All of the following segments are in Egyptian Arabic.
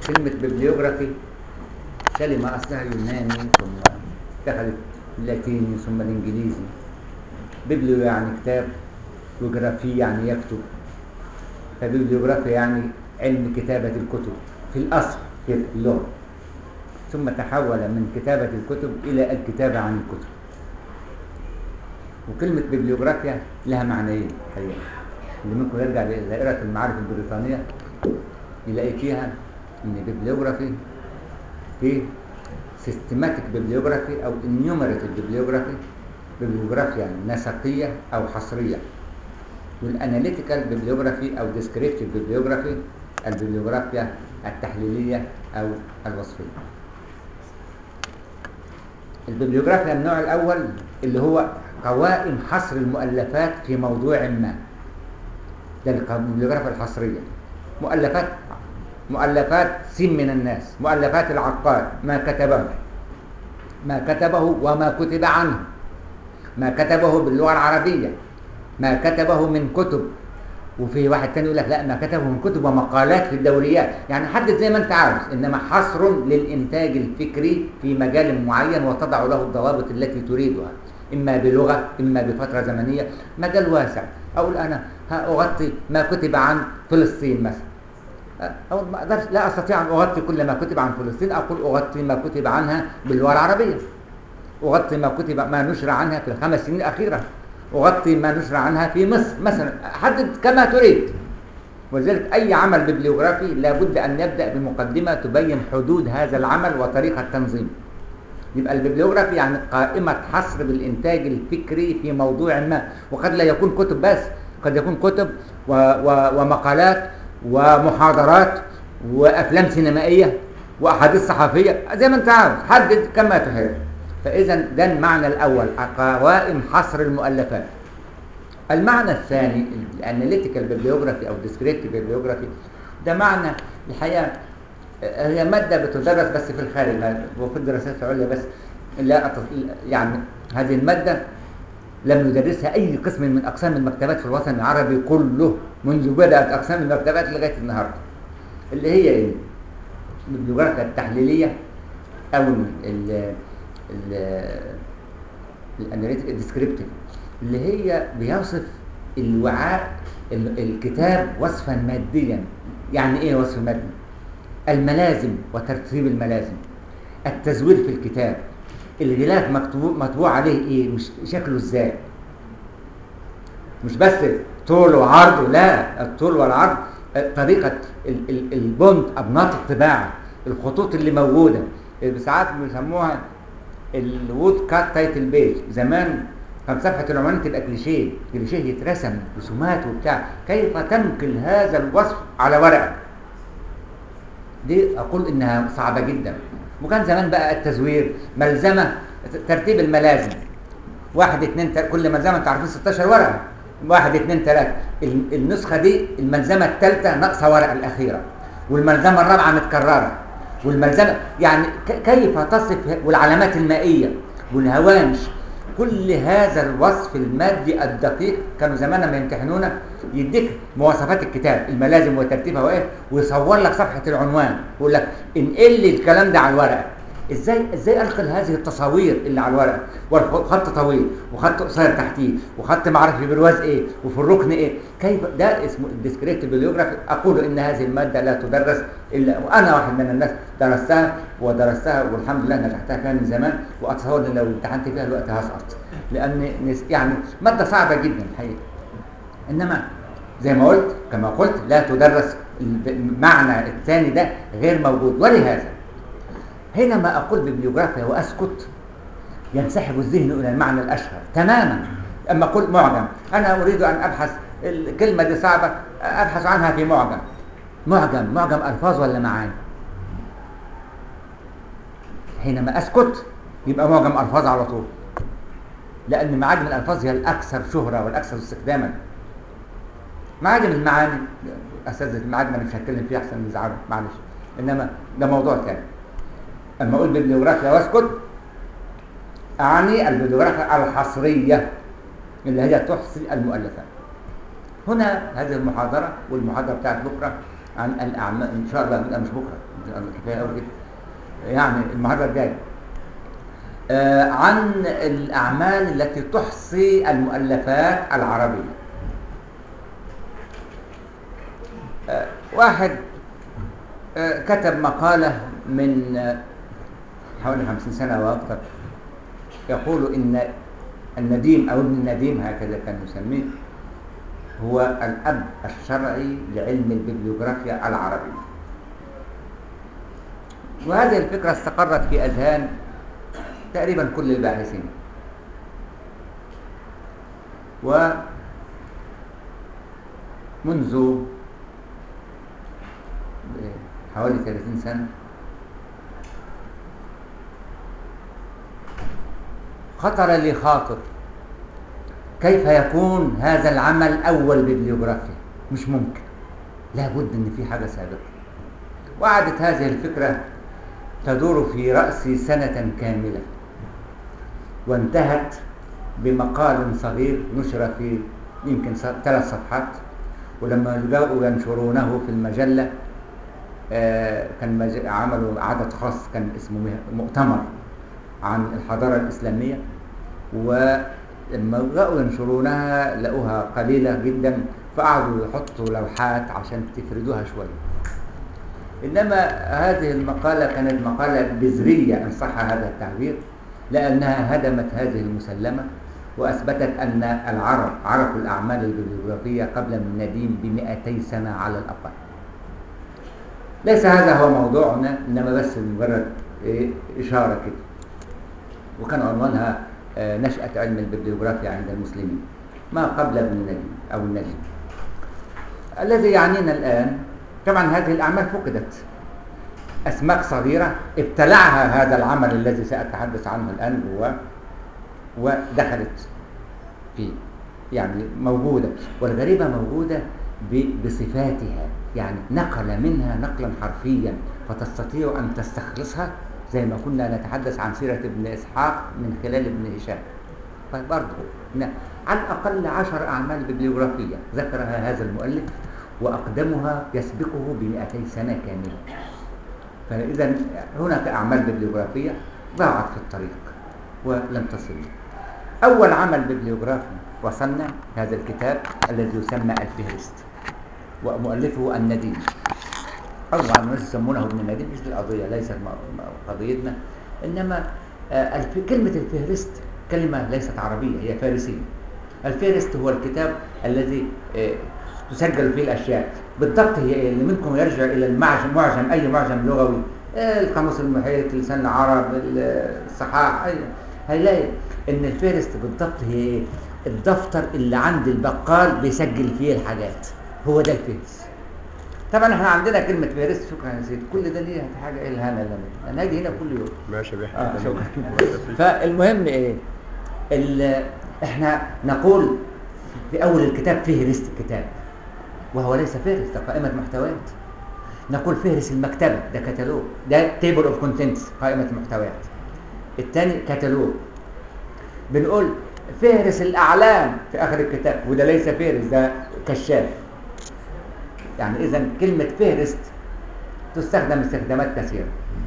كلمة ببليوغرافي كلمة أصلها يوناني ثم دخلت اللاتيني ثم الإنجليزي بيبليو يعني كتاب وجرافي يعني يكتب فبيبليوغرافيا يعني علم كتابة الكتب في الأصل في اللغة ثم تحول من كتابة الكتب إلى الكتابة عن الكتب وكلمة بيبليوغرافيا لها معنيين الحقيقة اللي منكم يرجع لدائرة المعارف البريطانية يلاقي فيها إن بيبليوغرافي في سيستماتيك بيبليوغرافي أو انيوميريتد بيبليوغرافي بيبليوغرافيا نسقية أو حصرية والاناليتيكال بيبليوغرافي أو ديسكريبتيف بيبليوغرافي البيبليوغرافيا التحليلية أو الوصفية البيبليوغرافيا النوع الأول اللي هو قوائم حصر المؤلفات في موضوع ما ده البيبليوغرافيا الحصرية مؤلفات مؤلفات سين من الناس مؤلفات العقاد ما كتبه ما كتبه وما كتب عنه ما كتبه باللغة العربية ما كتبه من كتب وفي واحد تاني يقول لك لا ما كتبه من كتب ومقالات في الدوريات يعني حدد زي ما انت عاوز انما حصر للانتاج الفكري في مجال معين وتضع له الضوابط التي تريدها اما بلغه اما بفتره زمنيه مجال واسع اقول انا اغطي ما كتب عن فلسطين مثلا أو ما أقدرش لا أستطيع أن أغطي كل ما كتب عن فلسطين أقول أغطي ما كتب عنها باللغة العربية أغطي ما كتب ما نشر عنها في الخمس سنين الأخيرة أغطي ما نشر عنها في مصر مثلا حدد كما تريد ولذلك أي عمل ببليوغرافي لابد أن يبدأ بمقدمة تبين حدود هذا العمل وطريقة تنظيمه يبقى الببليوغرافي يعني قائمة حصر بالإنتاج الفكري في موضوع ما وقد لا يكون كتب بس قد يكون كتب و و ومقالات ومحاضرات وافلام سينمائيه واحاديث صحفيه زي ما انت عاوز حدد كما تحب فاذا ده المعنى الاول قوائم حصر المؤلفات المعنى الثاني الاناليتيكال بيبليوغرافي او ديسكريبتيف بيبليوغرافي ده معنى الحقيقه هي ماده بتدرس بس في الخارج وفي الدراسات العليا بس لا يعني هذه الماده لم يدرسها اي قسم من اقسام المكتبات في الوطن العربي كله منذ بدات اقسام المكتبات لغايه النهارده اللي هي ايه البيبليوغرافيا التحليليه او ال الاناليتيك الديسكريبتيف اللي هي بيوصف الوعاء الكتاب وصفا ماديا يعني ايه وصف مادي الملازم وترتيب الملازم التزوير في الكتاب الغلاف مكتوب مطبوع عليه ايه مش شكله ازاي مش بس طول وعرض لا الطول والعرض طريقة البوند أبناط الطباعة الخطوط اللي موجودة ساعات بيسموها الوود كات تايتل بيج زمان كان صفحة العنوان تبقى كليشيه كليشيه يترسم رسومات وبتاع كيف تنقل هذا الوصف على ورقة دي أقول إنها صعبة جدا وكان زمان بقى التزوير ملزمة ترتيب الملازم واحد اتنين تل... كل ملزمة انتوا عارفين 16 ورقة واحد اتنين تلاتة النسخة دي الملزمة الثالثة ناقصة ورقة الأخيرة والملزمة الرابعة متكررة والملزمة يعني كيف تصف والعلامات المائية والهوامش كل هذا الوصف المادي الدقيق كانوا زمان لما يمتحنونا يديك مواصفات الكتاب الملازم وترتيبها وايه ويصور لك صفحه العنوان ويقول لك انقل لي الكلام ده على الورقه ازاي ازاي انقل هذه التصاوير اللي على الورقه وخط طويل وخط قصير تحتيه وخط ما اعرف برواز ايه وفي الركن ايه كيف ده اسمه الديسكريبتيف بيبليوجرافي اقول ان هذه الماده لا تدرس الا وانا واحد من الناس درستها ودرستها والحمد لله نجحتها فيها من زمان واتصور ان لو امتحنت فيها الوقت هسقط لان يعني ماده صعبه جدا الحقيقه انما زي ما قلت كما قلت لا تدرس المعنى الثاني ده غير موجود ولهذا حينما اقول ببليوغرافيا واسكت ينسحب الذهن الى المعنى الاشهر تماما اما اقول معجم انا اريد ان ابحث الكلمه دي صعبه ابحث عنها في معجم معجم معجم الفاظ ولا معاني حينما اسكت يبقى معجم الفاظ على طول لان معاجم الالفاظ هي الاكثر شهره والاكثر استخداما معاجم المعاني اساتذه المعاجم انا مش هتكلم فيه احسن من يزعلوا معلش انما ده موضوع ثاني اما اقول ببليوغرافيا واسكت اعني الببليوغرافيا الحصريه اللي هي تحصي المؤلفات هنا هذه المحاضره والمحاضره بتاعت بكره عن الاعمال ان شاء الله لا مش بكره إن شاء الله كفايه قوي كده يعني المحاضره الجايه آه، عن الاعمال التي تحصي المؤلفات العربيه آه، واحد آه، كتب مقاله من آه، حوالي خمسين سنه او اكثر يقول ان النديم او ابن النديم هكذا كان يسميه هو الاب الشرعي لعلم الببليوغرافيا العربيه وهذه الفكره استقرت في اذهان تقريبا كل الباحثين ومنذ حوالي 30 سنه خطر لي خاطر كيف يكون هذا العمل أول ببليوغرافيا مش ممكن لابد أن في حاجة سابقة وقعدت هذه الفكرة تدور في رأسي سنة كاملة وانتهت بمقال صغير نشر في يمكن ثلاث صفحات ولما جاءوا ينشرونه في المجلة آه، كان مج- عملوا عدد خاص كان اسمه مه- مؤتمر عن الحضارة الإسلامية ولما جاءوا ينشرونها لقوها قليلة جدا فقعدوا يحطوا لوحات عشان تفردوها شوية إنما هذه المقالة كانت مقالة بذرية إن صح هذا التعبير لأنها هدمت هذه المسلمة وأثبتت أن العرب عرفوا الأعمال البيبليوغرافية قبل من نديم بمئتي سنة على الأقل ليس هذا هو موضوعنا إنما بس مجرد إيه، إشارة كده وكان عنوانها آه، نشأة علم الببليوغرافيا عند المسلمين ما قبل ابن النجم أو النجم الذي يعنينا الآن طبعا هذه الأعمال فقدت أسماك صغيرة ابتلعها هذا العمل الذي سأتحدث عنه الآن جواه ودخلت فيه يعني موجودة والغريبة موجودة ب- بصفاتها يعني نقل منها نقلا حرفيا فتستطيع أن تستخلصها زي ما كنا نتحدث عن سيرة ابن إسحاق من خلال ابن هشام فبرضه ن- على الأقل عشر أعمال ببليوغرافية ذكرها هذا المؤلف وأقدمها يسبقه بمئتي سنة كاملة فإذا هناك أعمال ببليوغرافية ضاعت في الطريق ولم تصل أول عمل ببليوغرافي وصلنا هذا الكتاب الذي يسمى الفهرست ومؤلفه النديم طبعا الناس يسمونه ابن النديم مش دي القضية ليست م- م- قضيتنا إنما آه، الف... كلمة الفهرست كلمة ليست عربية هي فارسية الفهرست هو الكتاب الذي آه، تسجل فيه الأشياء بالضبط هي إيه؟ اللي منكم يرجع إلى المعجم معجم أي معجم لغوي آه، القاموس المحيط لسان العرب ال- الصحاح أي هيلاقي إن الفهرست بالضبط هي إيه؟ الدفتر اللي عند البقال بيسجل فيه الحاجات هو ده الفهرست طبعا احنا عندنا كلمة فهرست شكرا يا سيدي كل ده ليه حاجة الهانة لنا انا اجي هنا كل يوم ماشي يا آه باشا شكرا فالمهم ايه ال- احنا نقول في اول الكتاب فهرست الكتاب وهو ليس فهرس ده قائمة محتويات نقول فهرس المكتبة ده كتالوج ده تيبل اوف كونتنتس قائمة محتويات الثاني كتالوج بنقول فهرس الأعلام في آخر الكتاب وده ليس فهرس ده كشاف يعني إذا كلمة فهرست تستخدم استخدامات كثيرة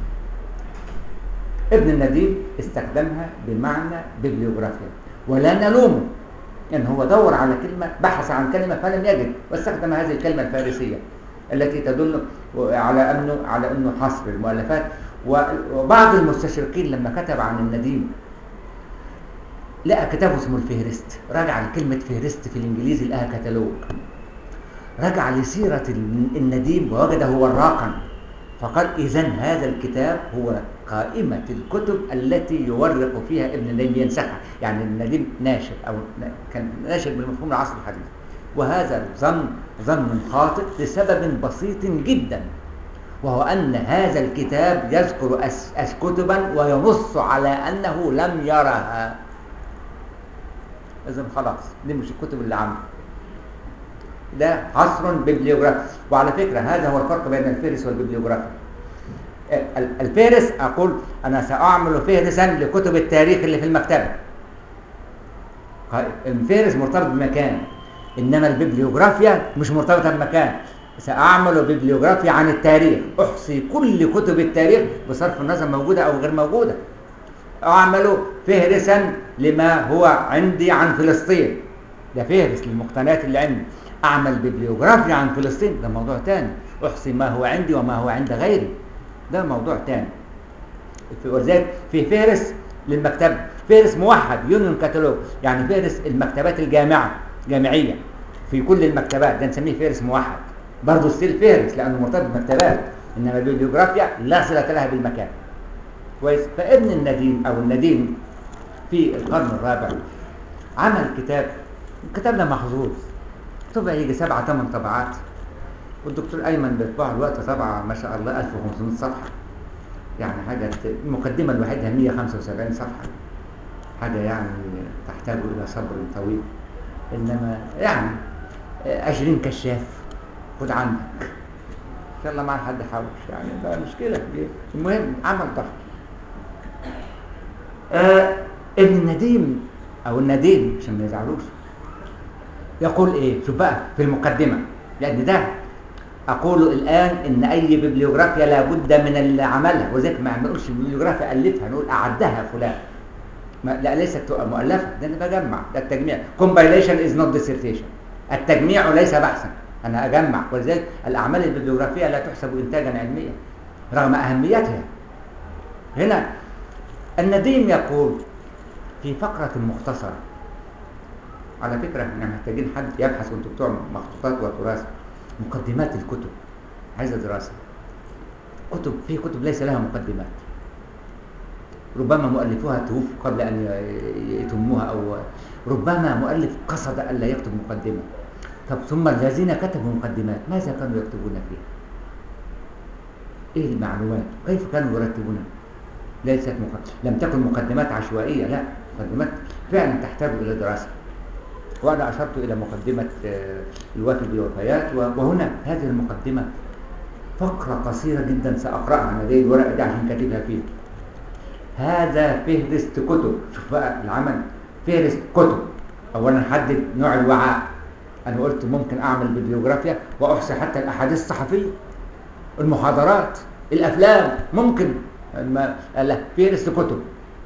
ابن النديم استخدمها بمعنى ببليوغرافيا ولا نلومه ان هو دور على كلمه بحث عن كلمه فلم يجد واستخدم هذه الكلمه الفارسيه التي تدل على انه على انه حصر المؤلفات و- وبعض المستشرقين لما كتب عن النديم لقى كتابه اسمه الفهرست رجع لكلمه فهرست في الانجليزي لقاها كتالوج رجع لسيره النديم ووجده وراقا فقال إذا هذا الكتاب هو قائمة الكتب التي يورق فيها ابن النديم ينسخها يعني النديم ناشر أو ن- كان ناشر بالمفهوم العصر الحديث وهذا الظن ظن خاطئ لسبب بسيط جدا وهو أن هذا الكتاب يذكر أس أس كتبا وينص على أنه لم يرها إذا خلاص دي مش الكتب اللي عنده ده عصر ببليوغرافي وعلى فكرة هذا هو الفرق بين الفهرس والببليوغرافي ال- الفهرس أقول أنا سأعمل فهرسا لكتب التاريخ اللي في المكتبة ق- الفهرس مرتبط بمكان إنما الببليوغرافيا مش مرتبطة بمكان سأعمل ببليوغرافيا عن التاريخ أحصي كل كتب التاريخ بصرف النظر موجودة أو غير موجودة أعمل فهرسا لما هو عندي عن فلسطين ده فهرس للمقتنيات اللي عندي أعمل ببليوغرافيا عن فلسطين ده موضوع تاني أحصي ما هو عندي وما هو عند غيري ده موضوع تاني ولذلك في فهرس للمكتبة فهرس موحد يونيون كاتالوج يعني فهرس المكتبات الجامعة جامعية في كل المكتبات ده نسميه فهرس موحد برضه ستيل فهرس لأنه مرتبط بمكتبات إنما البيبليوغرافيا لا صلة لها بالمكان كويس فابن النديم أو النديم في القرن الرابع عمل كتاب الكتاب ده محظوظ طبع يجي سبعة ثمان طبعات والدكتور أيمن بيطبعه الوقت طبعة ما شاء الله 1500 صفحة يعني حاجة المقدمة الوحيدة 175 صفحة حاجة يعني تحتاج إلى صبر طويل إنما يعني 20 كشاف خد عندك إن شاء الله ما حد حوش يعني ده مشكلة كبيرة المهم عمل ضغط آه ابن النديم أو النديم عشان ما يزعلوش يقول إيه شوف بقى في المقدمة لأن ده أقول الآن إن أي ببليوغرافيا لابد من اللي عملها وذلك ما نقولش ببليوغرافيا ألفها نقول أعدها فلان ما لا ليست مؤلفة ده أنا بجمع ده التجميع compilation is not dissertation التجميع ليس بحثا أنا أجمع ولذلك الأعمال الببليوغرافية لا تحسب إنتاجا علميا رغم أهميتها هنا النديم يقول في فقرة مختصرة على فكرة احنا محتاجين حد يبحث وانتوا بتوع مخطوطات وتراث مقدمات الكتب عايزة دراسة كتب في كتب ليس لها مقدمات ربما مؤلفوها توفوا قبل أن يتموها أو ربما مؤلف قصد ألا يكتب مقدمة طب ثم الذين كتبوا مقدمات ماذا كانوا يكتبون فيها ايه المعلومات كيف كانوا يرتبونها ليست مقدمة. لم تكن مقدمات عشوائية لا مقدمات فعلا تحتاج إلى دراسة وأنا أشرت إلى مقدمة الوافي بالوفيات وهنا هذه المقدمة فقرة قصيرة جدا سأقرأها أنا دي الورقة دي عشان كاتبها فيها هذا فهرست كتب شوف بقى العمل فهرست كتب أولا حدد نوع الوعاء أنا قلت ممكن أعمل ببليوغرافيا وأحصي حتى الأحاديث الصحفية المحاضرات الأفلام ممكن لا فهرست كتب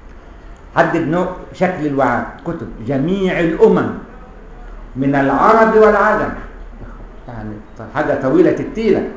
حدد نوع شكل الوعاء كتب جميع الأمم من العرب والعجم يعني حاجة طويلة التيلة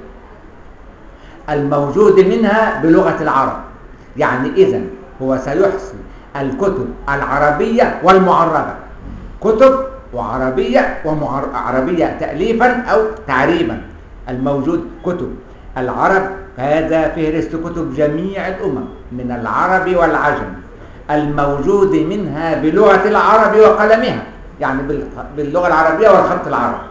الموجود منها بلغة العرب يعني إذا هو سيحصي الكتب العربية والمعربة كتب وعربية وعربية تأليفا أو تعريبا الموجود كتب العرب هذا فهرست كتب جميع الأمم من العرب والعجم الموجود منها بلغة العرب وقلمها يعني باللغة العربية والخط العربي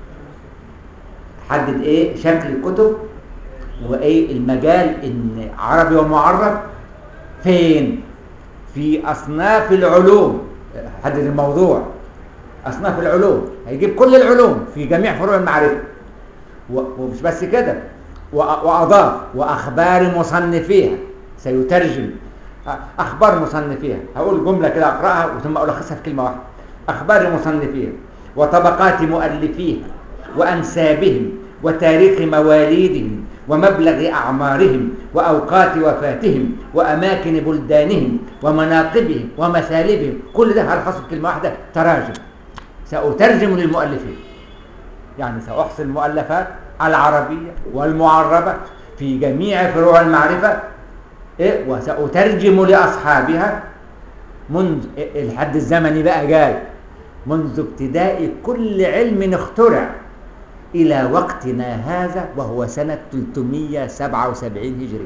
حدد ايه شكل الكتب وايه المجال ان عربي ومعرب فين في اصناف العلوم حدد الموضوع اصناف العلوم هيجيب كل العلوم في جميع فروع المعرفة ومش بس كده واضاف واخبار مصنفيها سيترجم اخبار مصنفيها هقول جمله كده اقراها ثم الخصها في كلمه واحده اخبار مصنفيها وطبقات مؤلفيها وانسابهم وتاريخ مواليدهم ومبلغ اعمارهم واوقات وفاتهم واماكن بلدانهم ومناقبهم ومثالبهم كل ده هلخصه في كلمه واحده تراجم ساترجم للمؤلفين يعني ساحصي المؤلفات العربيه والمعربه في جميع فروع المعرفه إيه وسأترجم لأصحابها منذ الحد الزمني بقى جاي منذ ابتداء كل علم اخترع إلى وقتنا هذا وهو سنة 377 هجري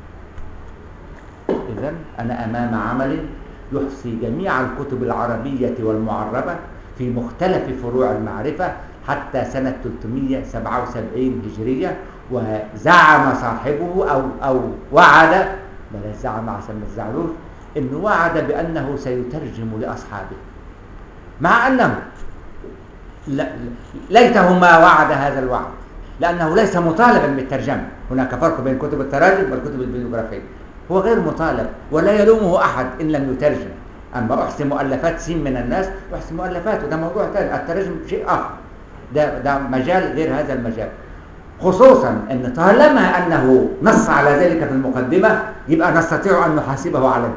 إذا أنا أمام عمل يحصي جميع الكتب العربية والمعربة في مختلف فروع المعرفة حتى سنة 377 هجرية وزعم صاحبه أو أو وعد بلاش زعم عشان ما تزعلوش انه وعد بانه سيترجم لاصحابه مع انه لا ليته ما وعد هذا الوعد لانه ليس مطالبا بالترجمه هناك فرق بين كتب التراجم والكتب البيوغرافيه هو غير مطالب ولا يلومه احد ان لم يترجم اما احسن مؤلفات سين من الناس احسن مؤلفات وده موضوع ثاني الترجم شيء اخر ده ده مجال غير هذا المجال خصوصا ان طالما انه نص على ذلك في المقدمه يبقى نستطيع ان نحاسبه عليه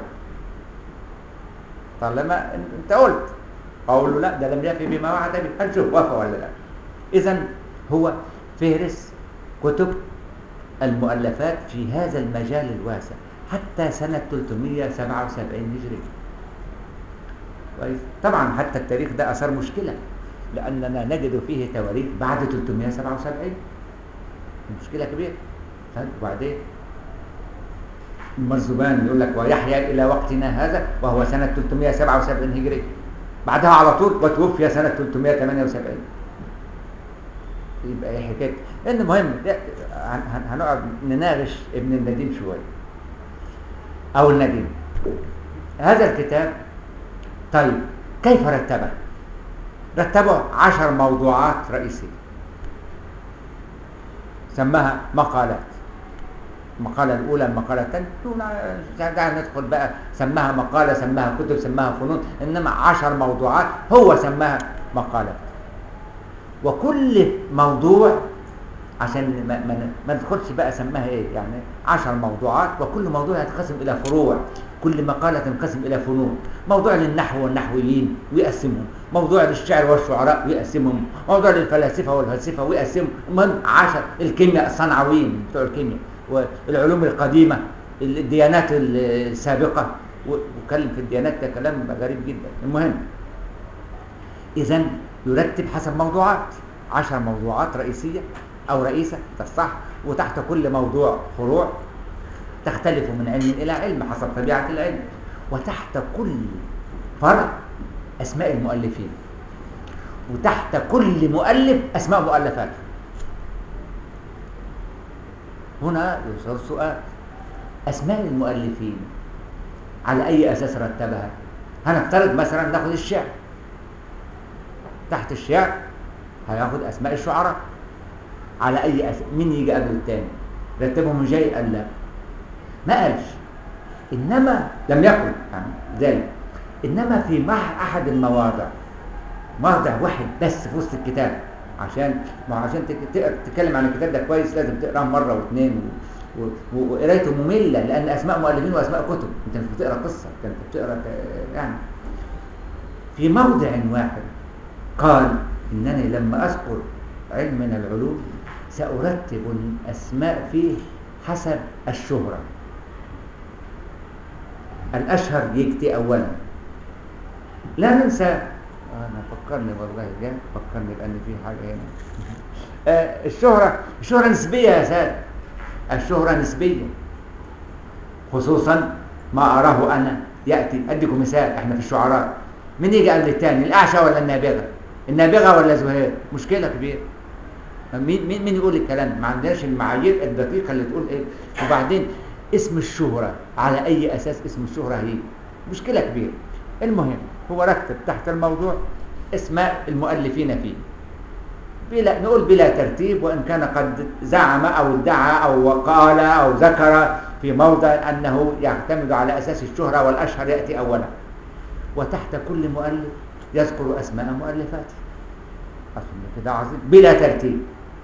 طالما انت قلت اقول له لا ده لم يفي بما وعد به هنشوف وفى ولا لا اذا هو فهرس كتب المؤلفات في هذا المجال الواسع حتى سنة 377 هجري كويس طبعا حتى التاريخ ده أثار مشكلة لأننا نجد فيه تواريخ بعد 377 مشكلة كبيرة طيب وبعدين المرزبان يقول لك ويحيى إلى وقتنا هذا وهو سنة 377 هجري بعدها على طول وتوفي سنة 378 يبقى ايه حكايه لان مهم هنقعد نناقش ابن النديم شويه او النديم هذا الكتاب طيب كيف رتبه رتبه عشر موضوعات رئيسيه سماها مقالات المقالة الأولى المقالة الثانية دعنا ندخل بقى سماها مقالة سماها كتب سماها فنون إنما عشر موضوعات هو سماها مقالات وكل موضوع عشان ما, ما, ما ندخلش بقى سماها ايه يعني عشر موضوعات وكل موضوع يتقسم الى فروع كل مقالة تنقسم الى فنون موضوع للنحو والنحويين ويقسمهم موضوع للشعر والشعراء ويقسمهم موضوع للفلاسفة والفلسفة ويقسمهم المهم عشر الكيمياء الصنعويين بتوع الكيمياء والعلوم القديمة الديانات السابقة وكلم في الديانات ده كلام غريب جدا المهم اذا يرتب حسب موضوعات عشر موضوعات رئيسية أو رئيسة ده الصح وتحت كل موضوع فروع تختلف من علم إلى علم حسب طبيعة العلم وتحت كل فرع أسماء المؤلفين وتحت كل مؤلف أسماء مؤلفات هنا يصير سؤال أسماء المؤلفين على أي أساس رتبها هنفترض مثلا ناخذ الشعر تحت الشعر هياخد اسماء الشعراء على اي أس... مين يجي قبل الثاني رتبهم جاي قال لا ما قالش انما لم يكن يعني ذلك انما في مع احد المواضع موضع واحد بس في وسط الكتاب عشان ما عشان تتكلم عن الكتاب ده كويس لازم تقراه مره واثنين وقرايته ممله لان اسماء مؤلفين واسماء كتب انت مش بتقرا قصه انت بتقرا يعني في موضع واحد قال إنني لما أذكر علم من العلوم سأرتب الأسماء فيه حسب الشهرة الأشهر يجتي أولا لا ننسى أنا فكرني والله جاء فكرني بأن في حاجة هنا آه الشهرة الشهرة نسبية يا سادة الشهرة نسبية خصوصا ما أراه أنا يأتي أديكم مثال إحنا في الشعراء مين يجي قبل الثاني الأعشى ولا النابغة النابغه ولا زهير مشكله كبيره مين مين مين يقول الكلام ما عندناش المعايير الدقيقه اللي تقول ايه وبعدين اسم الشهره على اي اساس اسم الشهره هي مشكله كبيره المهم هو رتب تحت الموضوع اسماء المؤلفين فيه بلا نقول بلا ترتيب وان كان قد زعم او ادعى او قال او ذكر في موضع انه يعتمد على اساس الشهره والاشهر ياتي اولا وتحت كل مؤلف يذكر أسماء مؤلفاته أصلا كده عظيم بلا ترتيب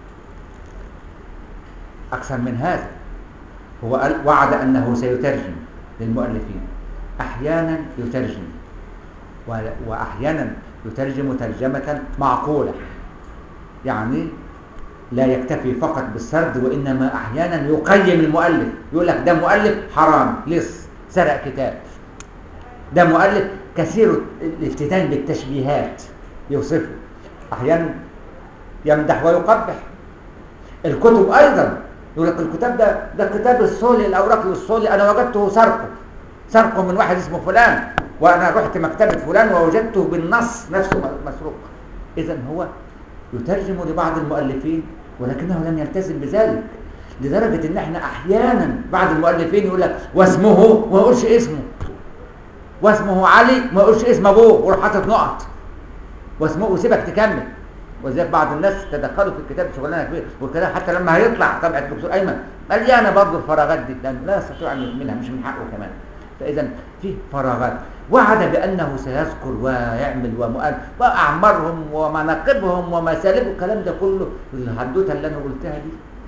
أكثر من هذا هو قال وعد أنه سيترجم للمؤلفين أحيانا يترجم وأحيانا يترجم ترجمة معقولة يعني لا يكتفي فقط بالسرد وإنما أحيانا يقيم المؤلف يقول لك ده مؤلف حرام لص سرق كتاب ده مؤلف كثير الافتتان بالتشبيهات يوصفه احيانا يمدح ويقبح الكتب ايضا يقول لك الكتاب ده ده كتاب الصولي الاوراقي الصولي انا وجدته سرقه سرقه من واحد اسمه فلان وانا رحت مكتبه فلان ووجدته بالنص نفسه مسروق اذا هو يترجم لبعض المؤلفين ولكنه لم يلتزم بذلك لدرجه ان احنا احيانا بعض المؤلفين يقول لك واسمه وما يقولش اسمه واسمه علي ما يقولش اسم ابوه ويروح حاطط نقط واسمه وسيبك تكمل وزيك بعض الناس تدخلوا في الكتاب شغلانه كبيره والكلام حتى لما هيطلع طبعا الدكتور ايمن مليانه برضه الفراغات دي لان لا يستطيع ان يكملها مش من حقه كمان فاذا في فراغات وعد بانه سيذكر ويعمل ومؤلف واعمارهم ومناقبهم ومسالك الكلام ده كله الحدوته اللي انا قلتها دي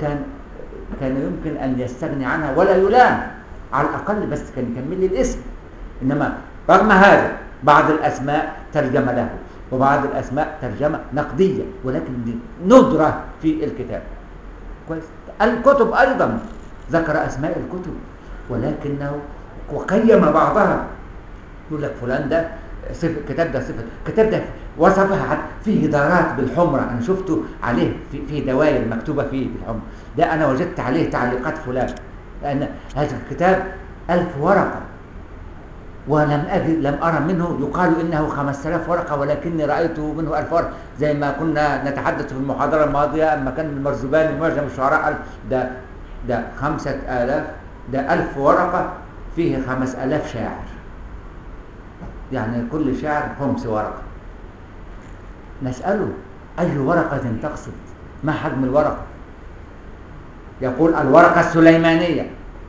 كان كان يمكن ان يستغني عنها ولا يلام على الاقل بس كان يكمل لي الاسم انما رغم هذا بعض الاسماء ترجم له وبعض الاسماء ترجمه نقديه ولكن دي ندره في الكتاب كويس الكتب ايضا ذكر اسماء الكتب ولكنه وقيم بعضها يقول لك فلان ده صفة الكتاب ده صفة الكتاب ده وصفها حتى فيه دارات بالحمرة أنا شفته عليه في, في دوائر مكتوبة فيه بالحمرة ده أنا وجدت عليه تعليقات فلان لأن هذا الكتاب ألف ورقة ولم أجد لم أرى منه يقال إنه 5000 ورقة ولكني رأيته منه ألف ورقة زي ما كنا نتحدث في المحاضرة الماضية أما كان المرزباني معجم الشعراء قال ده ده خمسة آلاف ده ألف ورقة فيه خمس آلاف شاعر يعني كل شاعر خمس ورقة نسأله أي ورقة تقصد ما حجم الورقة يقول الورقة السليمانية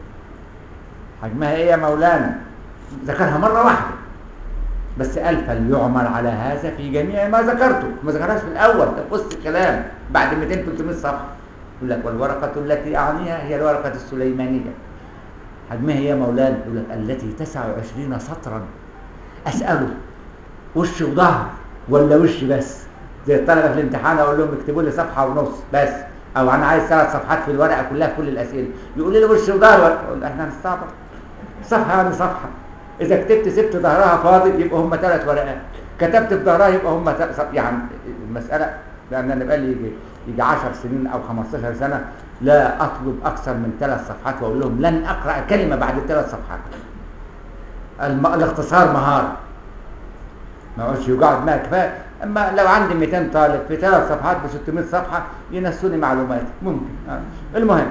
حجمها ايه يا مولانا ذكرها مرة واحدة بس قال فليعمل على هذا في جميع ما ذكرته ما ذكرهاش في الأول ده بص الكلام بعد 200 300 صفحة يقول لك والورقة التي أعنيها هي الورقة السليمانية حجمها ايه يا مولانا يقول لك التي 29 سطرا أسأله وش وظهر ولا وش بس زي الطلبة في الامتحان أقول لهم اكتبوا لي صفحة ونص بس أو أنا عايز ثلاث صفحات في الورقة كلها في كل الأسئلة يقول لي وش وظهر أقول احنا هنستعبط صفحة يعني صفحة إذا كتبت سبت ظهرها فاضي يبقى هم ثلاث ورقات كتبت في ظهرها يبقى هم يعني المسألة لأن أنا بقالي يجي يجي 10 سنين أو 15 سنة لا أطلب أكثر من ثلاث صفحات وأقول لهم لن أقرأ كلمة بعد الثلاث صفحات الم... الاختصار مهارة ما اقولش يقعد معايا كفايه اما لو عندي 200 طالب في ثلاث صفحات ب 600 صفحه ينسوني معلومات ممكن آه. المهم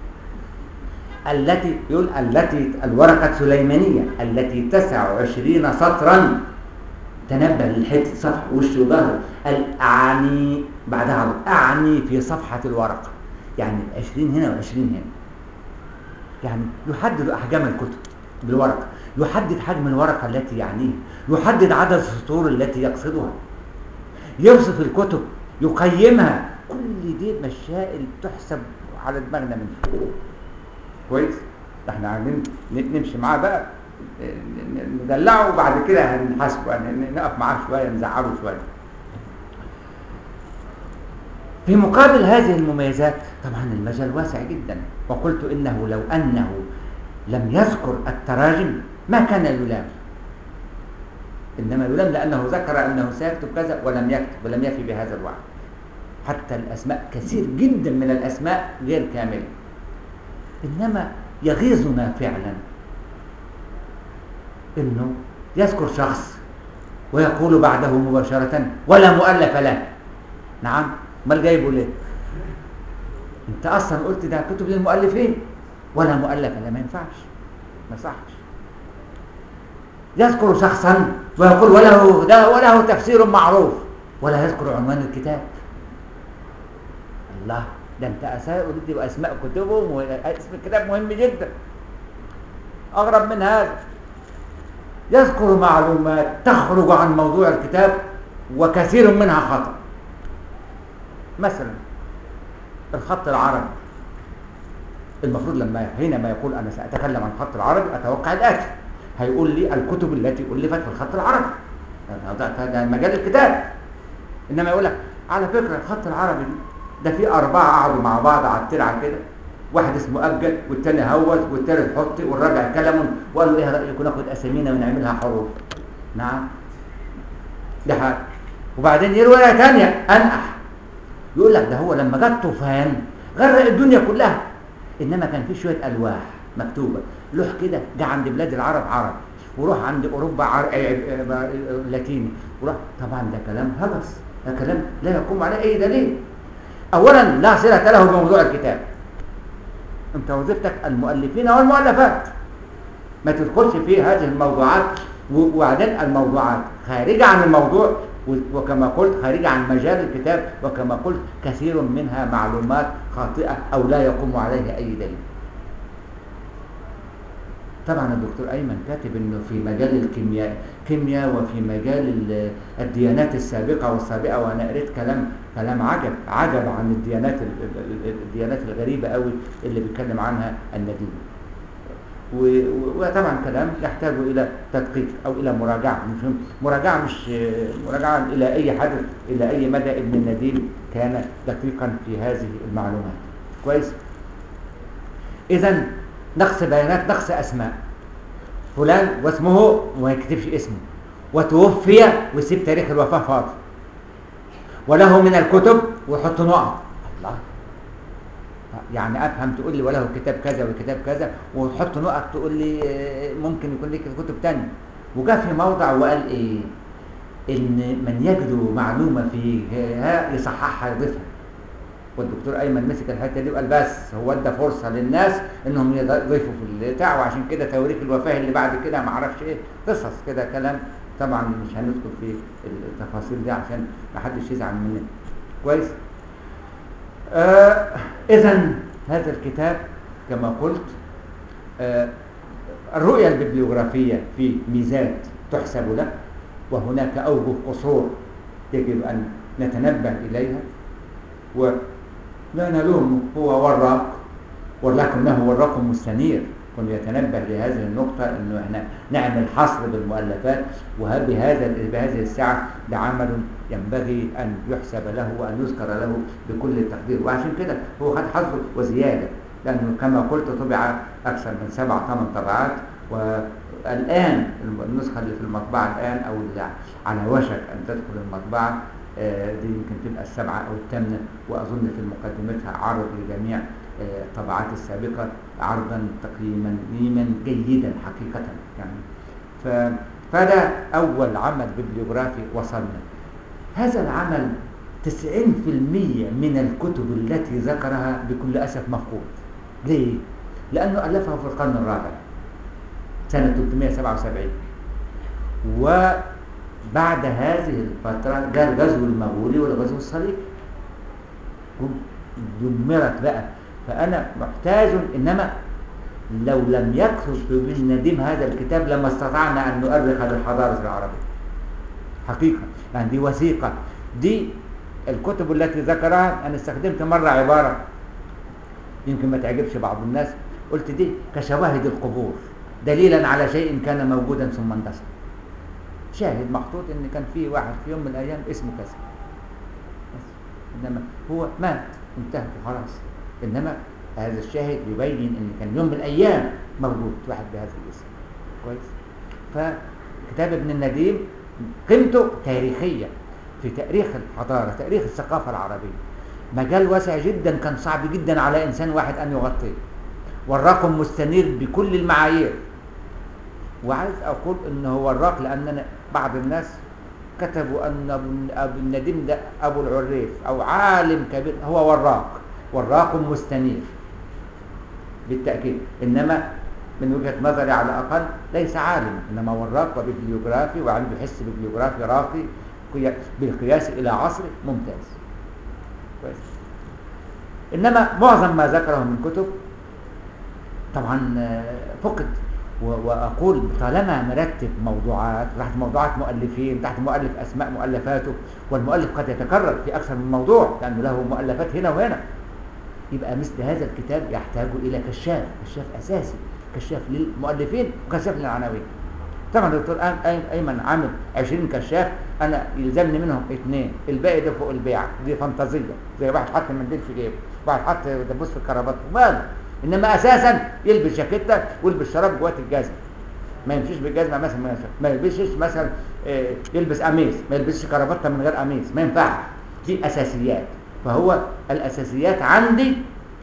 التي يقول التي الورقة السليمانية التي 29 سطرا تنبه للحته صفحة وش وظهر الأعني بعدها على أعني في صفحة الورقة يعني 20 هنا و20 هنا يعني يحدد أحجام الكتب بالورقة يحدد حجم الورقة التي يعنيه يحدد عدد السطور التي يقصدها يوصف الكتب يقيمها كل دي مسائل تحسب على دماغنا من فوق كويس احنا عايزين نمشي معاه بقى ندلعه وبعد كده هنحاسبه يعني نقف معاه شويه نزعله شويه في مقابل هذه المميزات طبعا المجال واسع جدا وقلت انه لو انه لم يذكر التراجم ما كان يلام انما يلام لانه ذكر انه سيكتب كذا ولم يكتب ولم يفي بهذا الوعد حتى الاسماء كثير جدا من الاسماء غير كامله انما يغيظنا فعلا انه يذكر شخص ويقول بعده مباشرة ولا مؤلف له نعم امال جايبه ليه انت اصلا قلت ده كتب للمؤلفين ولا مؤلف له ما ينفعش ما صحش يذكر شخصا ويقول وله ده وله تفسير معروف ولا يذكر عنوان الكتاب الله ده انت اساء اريد اسماء كتبهم واسم الكتاب مهم جدا اغرب من هذا يذكر معلومات تخرج عن موضوع الكتاب وكثير منها خطأ مثلا الخط العربي المفروض لما حينما يقول انا ساتكلم عن الخط العربي اتوقع الاتي هيقول لي الكتب التي الفت في الخط العربي ده مجال الكتاب انما يقول لك على فكره الخط العربي ده فيه اربعه قعدوا مع بعض على الترعه كده واحد اسمه أجل والتاني هوت والتالت حط والرابع كلم وقالوا ايه رأيكم ناخد أسامينا ونعملها حروف نعم ده حاجة وبعدين يروي رواية تانية أنقح يقول لك ده هو لما جت طوفان غرق الدنيا كلها إنما كان في شوية ألواح مكتوبة لوح كده جه عند بلاد العرب عربي وروح عند أوروبا عر... لاتيني وروح طبعا ده كلام هبس ده كلام لا يقوم عليه أي دليل أولا لا صلة له بموضوع الكتاب انت وظيفتك المؤلفين والمؤلفات ما تدخلش في هذه الموضوعات وبعدين الموضوعات خارجة عن الموضوع وكما قلت خارجة عن مجال الكتاب وكما قلت كثير منها معلومات خاطئة أو لا يقوم عليها أي دليل طبعا الدكتور ايمن كاتب انه في مجال الكيمياء كيمياء وفي مجال ال- الديانات السابقه والسابقه وانا قريت كلام كلام عجب عجب عن الديانات ال- ال- ال- الديانات الغريبه قوي اللي بيتكلم عنها النديم و- و- وطبعا كلام يحتاج الى تدقيق او الى مراجعه مش مراجعه مش مراجعه الى اي حدث الى اي مدى ابن النديم كان دقيقا في هذه المعلومات كويس اذا نقص بيانات نقص اسماء فلان واسمه وما يكتبش اسمه وتوفي ويسيب تاريخ الوفاه فاضي وله من الكتب ويحط نقط الله يعني افهم تقول لي وله كتاب كذا وكتاب كذا وتحط نقط تقول لي آه، ممكن يكون لك كتب تانية وجاء في موضع وقال ايه ان من يجد معلومه فيها يصححها يضيفها والدكتور ايمن مسك الحته دي وقال بس هو ادى فرصه للناس انهم يضيفوا في البتاع وعشان كده تواريخ الوفاه اللي بعد كده ما اعرفش ايه قصص كده كلام طبعا مش هندخل في التفاصيل دي عشان ما حدش يزعل مننا كويس آه اذا هذا الكتاب كما قلت آه الرؤيه الببليوغرافيه في ميزات تحسب له وهناك اوجه قصور يجب ان نتنبه اليها ولا نلوم هو وراق ولكنه وراق مستنير كن يتنبه لهذه النقطة انه احنا نعمل حصر بالمؤلفات وبهذا بهذه الساعة ده عمل ينبغي ان يحسب له وان يذكر له بكل التقدير وعشان كده هو خد حظه وزيادة لانه كما قلت طبع اكثر من سبع ثمان طبعات والان النسخة اللي في المطبعة الان او اللي على وشك ان تدخل المطبعة آه، دي يمكن تبقى السبعة أو الثامنة وأظن في مقدمتها عرض لجميع آه، الطبعات السابقة عرضا تقييما تقييما جيدا حقيقة يعني ف... فده أول عمل ببليوغرافي وصلنا هذا العمل 90% من الكتب التي ذكرها بكل أسف مفقود ليه؟ لأنه ألفها في القرن الرابع سنة 377 وبعد هذه الفترة جاء الغزو المغولي والغزو الصليبي دمرت بقى فأنا محتاج إنما لو لم يكتب ابن نديم هذا الكتاب لما استطعنا أن نؤرخ للحضارة العربية حقيقة يعني دي وثيقة دي الكتب التي ذكرها أنا استخدمت مرة عبارة يمكن ما تعجبش بعض الناس قلت دي كشواهد القبور دليلا على شيء كان موجودا ثم اندثر شاهد محطوط ان كان في واحد في يوم من الايام اسمه كذا بس. انما هو مات انتهى وخلاص انما هذا الشاهد يبين ان كان يوم من الايام موجود واحد بهذا الاسم كويس فكتاب ابن النديم قيمته تاريخيه في تاريخ الحضاره تاريخ الثقافه العربيه مجال واسع جدا كان صعب جدا على انسان واحد ان يغطيه والرقم مستنير بكل المعايير وعايز اقول ان هو الراق لان بعض الناس كتبوا ان ابو النديم ده ابو العريف او عالم كبير هو وراق وراق مستنير بالتاكيد انما من وجهه نظري على الاقل ليس عالم انما وراق وببليوغرافي وعنده حس ببليوغرافي راقي بالقياس الى عصره ممتاز كويس انما معظم ما ذكره من كتب طبعا فقد واقول طالما مرتب موضوعات تحت موضوعات مؤلفين تحت مؤلف اسماء مؤلفاته والمؤلف قد يتكرر في اكثر من موضوع لانه له مؤلفات هنا وهنا يبقى مثل هذا الكتاب يحتاج الى كشاف كشاف اساسي كشاف للمؤلفين وكشاف للعناوين طبعا الدكتور ايمن عامل 20 كشاف انا يلزمني منهم اثنين الباقي ده فوق البيعه دي فانتازيه زي واحد حط منديل في جيبه واحد حط دبوس في الكرافات ماله انما اساسا يلبس جاكيته ويلبس شراب جوات الجزمه ما يمشيش بالجزمه مثلا ما يلبسش مثلا يلبس قميص ما يلبسش كرافته من غير قميص ما ينفعش دي اساسيات فهو الاساسيات عندي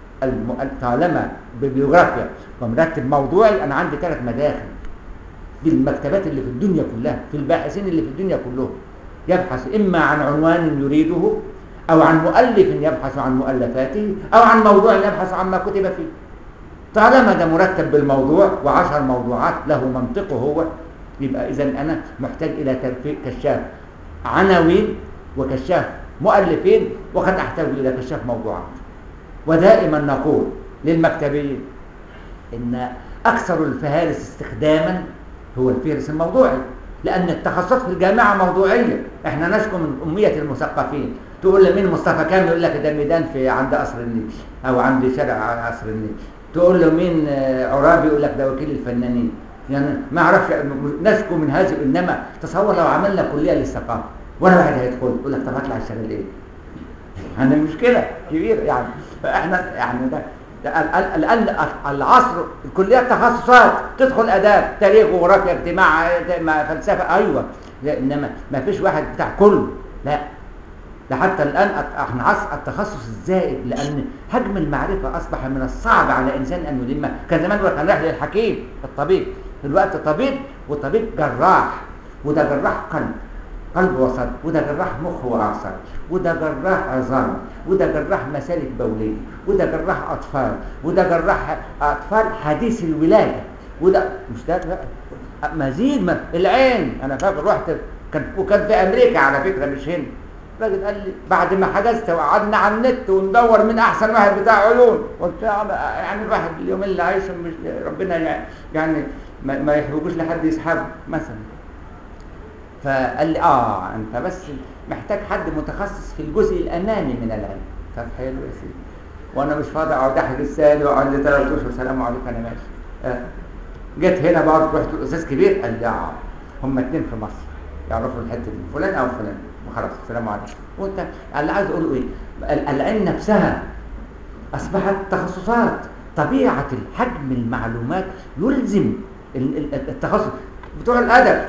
طالما ببيوغرافيا ومرتب موضوعي انا عندي ثلاث مداخل في المكتبات اللي في الدنيا كلها في الباحثين اللي في الدنيا كلهم يبحث اما عن عنوان يريده او عن مؤلف يبحث عن مؤلفاته او عن موضوع يبحث عما كتب فيه طالما ده مرتب بالموضوع وعشر موضوعات له منطقه هو يبقى اذا انا محتاج الى ترفيه كشاف عناوين وكشاف مؤلفين وقد احتاج الى كشاف موضوعات ودائما نقول للمكتبيين ان اكثر الفهارس استخداما هو الفهرس الموضوعي لان التخصصات في الجامعه موضوعيه احنا نشكو من اميه المثقفين تقول لمين مصطفى كامل يقول لك ده ميدان في عند قصر النيل او عند شارع قصر النيل تقول له مين آه، عرابي يقول لك ده وكيل الفنانين يعني ما اعرفش نشكو من هذه انما تصور لو عملنا كليه للثقافه ولا واحد هيدخل يقول لك طب اطلع اشتغل ايه؟ يعني مشكله كبيره يعني فاحنا يعني ده ده ال- ال- الان العصر الكليات تخصصات تدخل اداب تاريخ جغرافيا اجتماع ما- فلسفه ايوه لا انما ما فيش واحد بتاع كله لا ده حتى الان أت- احنا عصر التخصص الزائد لان حجم المعرفه اصبح من الصعب على انسان ان يلمها كان زمان كان رايح للحكيم الطبيب دلوقتي طبيب وطبيب جراح وده جراح قلب قلب وصدر وده جراح مخ واعصاب وده جراح عظام وده جراح مسالك بوليه وده جراح اطفال وده جراح اطفال حديث الولاده وده مش ده لا. مزيد من العين انا فاكر رحت كان وكان في امريكا على فكره مش هنا الراجل قال لي بعد ما حجزت وقعدنا على النت وندور من احسن واحد بتاع عيون قلت له يعني الواحد اليومين اللي عايشه مش ربنا يع- يعني ما, ما يحرجوش لحد يسحبه مثلا فقال لي اه انت بس محتاج حد متخصص في الجزء الامامي من العلم طب حلو يا سيدي وانا مش فاضي اقعد احجز ثاني واقعد لي ثلاث اشهر سلام عليكم انا ماشي آه. جيت هنا برضه رحت الاستاذ كبير قال لي اه هم اثنين في مصر يعرفوا الحته دي فلان او فلان وخلاص السلام عليكم وانت اللي عايز اقوله ايه ال- العلم نفسها اصبحت تخصصات طبيعه الحجم المعلومات يلزم ال- ال- التخصص بتوع الادب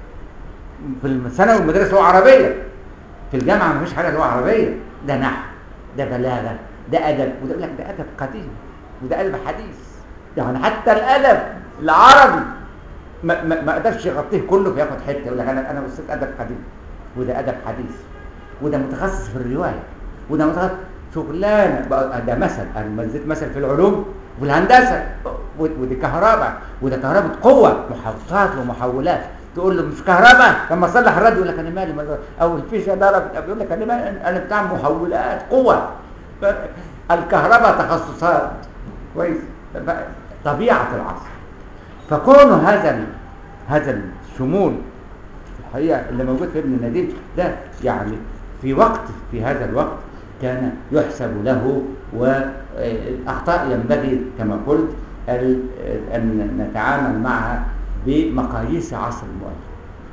في الثانوي والمدرسه هو عربيه في الجامعه ما فيش حاجه لغه عربيه ده نحو ده بلاغه ده ادب وده يقول لك ده ادب قديم وده ادب حديث يعني حتى الادب العربي ما, ما, ما قدرش يغطيه كله فياخد حته يقول لك انا انا استاذ ادب قديم وده ادب حديث وده متخصص في الروايه وده متخصص شغلانه بقى ده مثل انا مزيت مثل في العلوم والهندسه ودي كهرباء وده كهرباء قوه محطات ومحولات تقول له مش كهرباء لما اصلح الراديو يقول لك انا مالي مالي. او الفيشه ضربت بيقول لك انا مالي انا بتاع محولات قوه الكهرباء تخصصات كويس طبيعه العصر فكون هذا ال- هذا الشمول الحقيقه اللي موجود في ابن النديم ده يعني في وقت في هذا الوقت كان يحسب له والاخطاء ينبغي كما قلت ال- ان نتعامل معها بمقاييس عصر المؤلف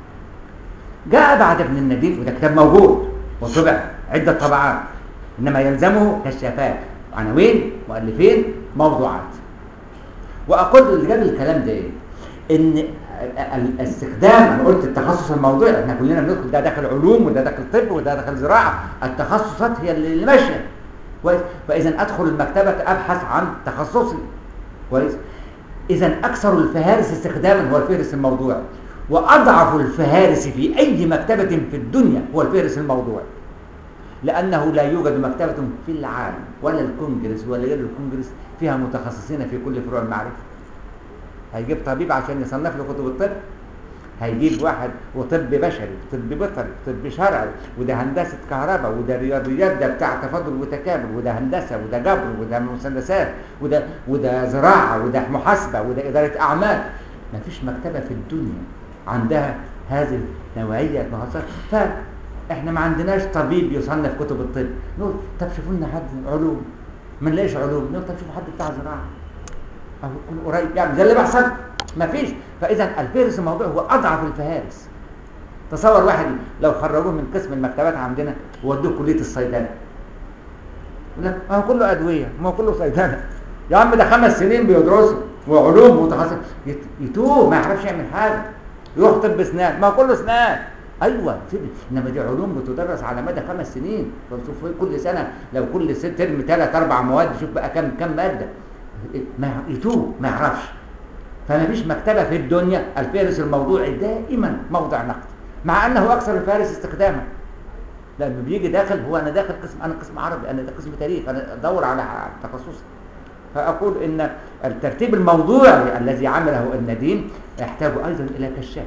جاء بعد ابن النديم وده كتاب موجود وطبع عده طبعات انما يلزمه كشافات عناوين مؤلفين موضوعات واقول اللي جاب الكلام ده ايه ان الاستخدام انا قلت التخصص الموضوعي احنا كلنا بندخل ده داخل علوم وده داخل طب وده داخل زراعه التخصصات هي اللي ماشيه كويس فاذا ادخل المكتبه ابحث عن تخصصي كويس اذا اكثر الفهارس استخداما هو الفهرس الموضوعي واضعف الفهارس في اي مكتبه في الدنيا هو الفهرس الموضوعي لانه لا يوجد مكتبه في العالم ولا الكونجرس ولا غير الكونجرس فيها متخصصين في كل فروع المعرفه هيجيب طبيب عشان يصنف له كتب الطب هيجيب واحد وطب بشري طب بيطري طب شرعي وده هندسه كهرباء وده رياضيات ده بتاع تفاضل وتكامل وده هندسه وده جبر وده مثلثات وده وده زراعه وده محاسبه وده اداره اعمال ما فيش مكتبه في الدنيا عندها هذه النوعيه المخصصات فاحنا ما عندناش طبيب يصنف كتب الطب نقول طب شوفوا لنا حد علوم ما نلاقيش علوم نقول طب شوفوا حد بتاع زراعه او يكون قريب يعني ده اللي بيحصل ما فيش فاذا الفهرس الموضوع هو اضعف الفهارس تصور واحد لو خرجوه من قسم المكتبات عندنا وودوه كليه الصيدله يقول لك ما هو كله ادويه ما هو كله صيدله يا عم ده خمس سنين بيدرسوا وعلوم متخصص يت- يتوه ما يعرفش يعمل حاجه يروح طب اسنان ما هو كله اسنان ايوه سيدي انما دي علوم بتدرس على مدى خمس سنين شوف كل سنه لو كل ست ترم ثلاث اربع مواد شوف بقى كم كم ماده ما يتوه ما يعرفش فما فيش مكتبه في الدنيا الفارس الموضوعي دائما موضع نقد مع انه اكثر الفارس استخداما لانه بيجي داخل هو انا داخل قسم انا قسم عربي انا ده قسم تاريخ انا ادور على تخصصي فاقول ان الترتيب الموضوعي الذي عمله النديم يحتاج ايضا الى كشاف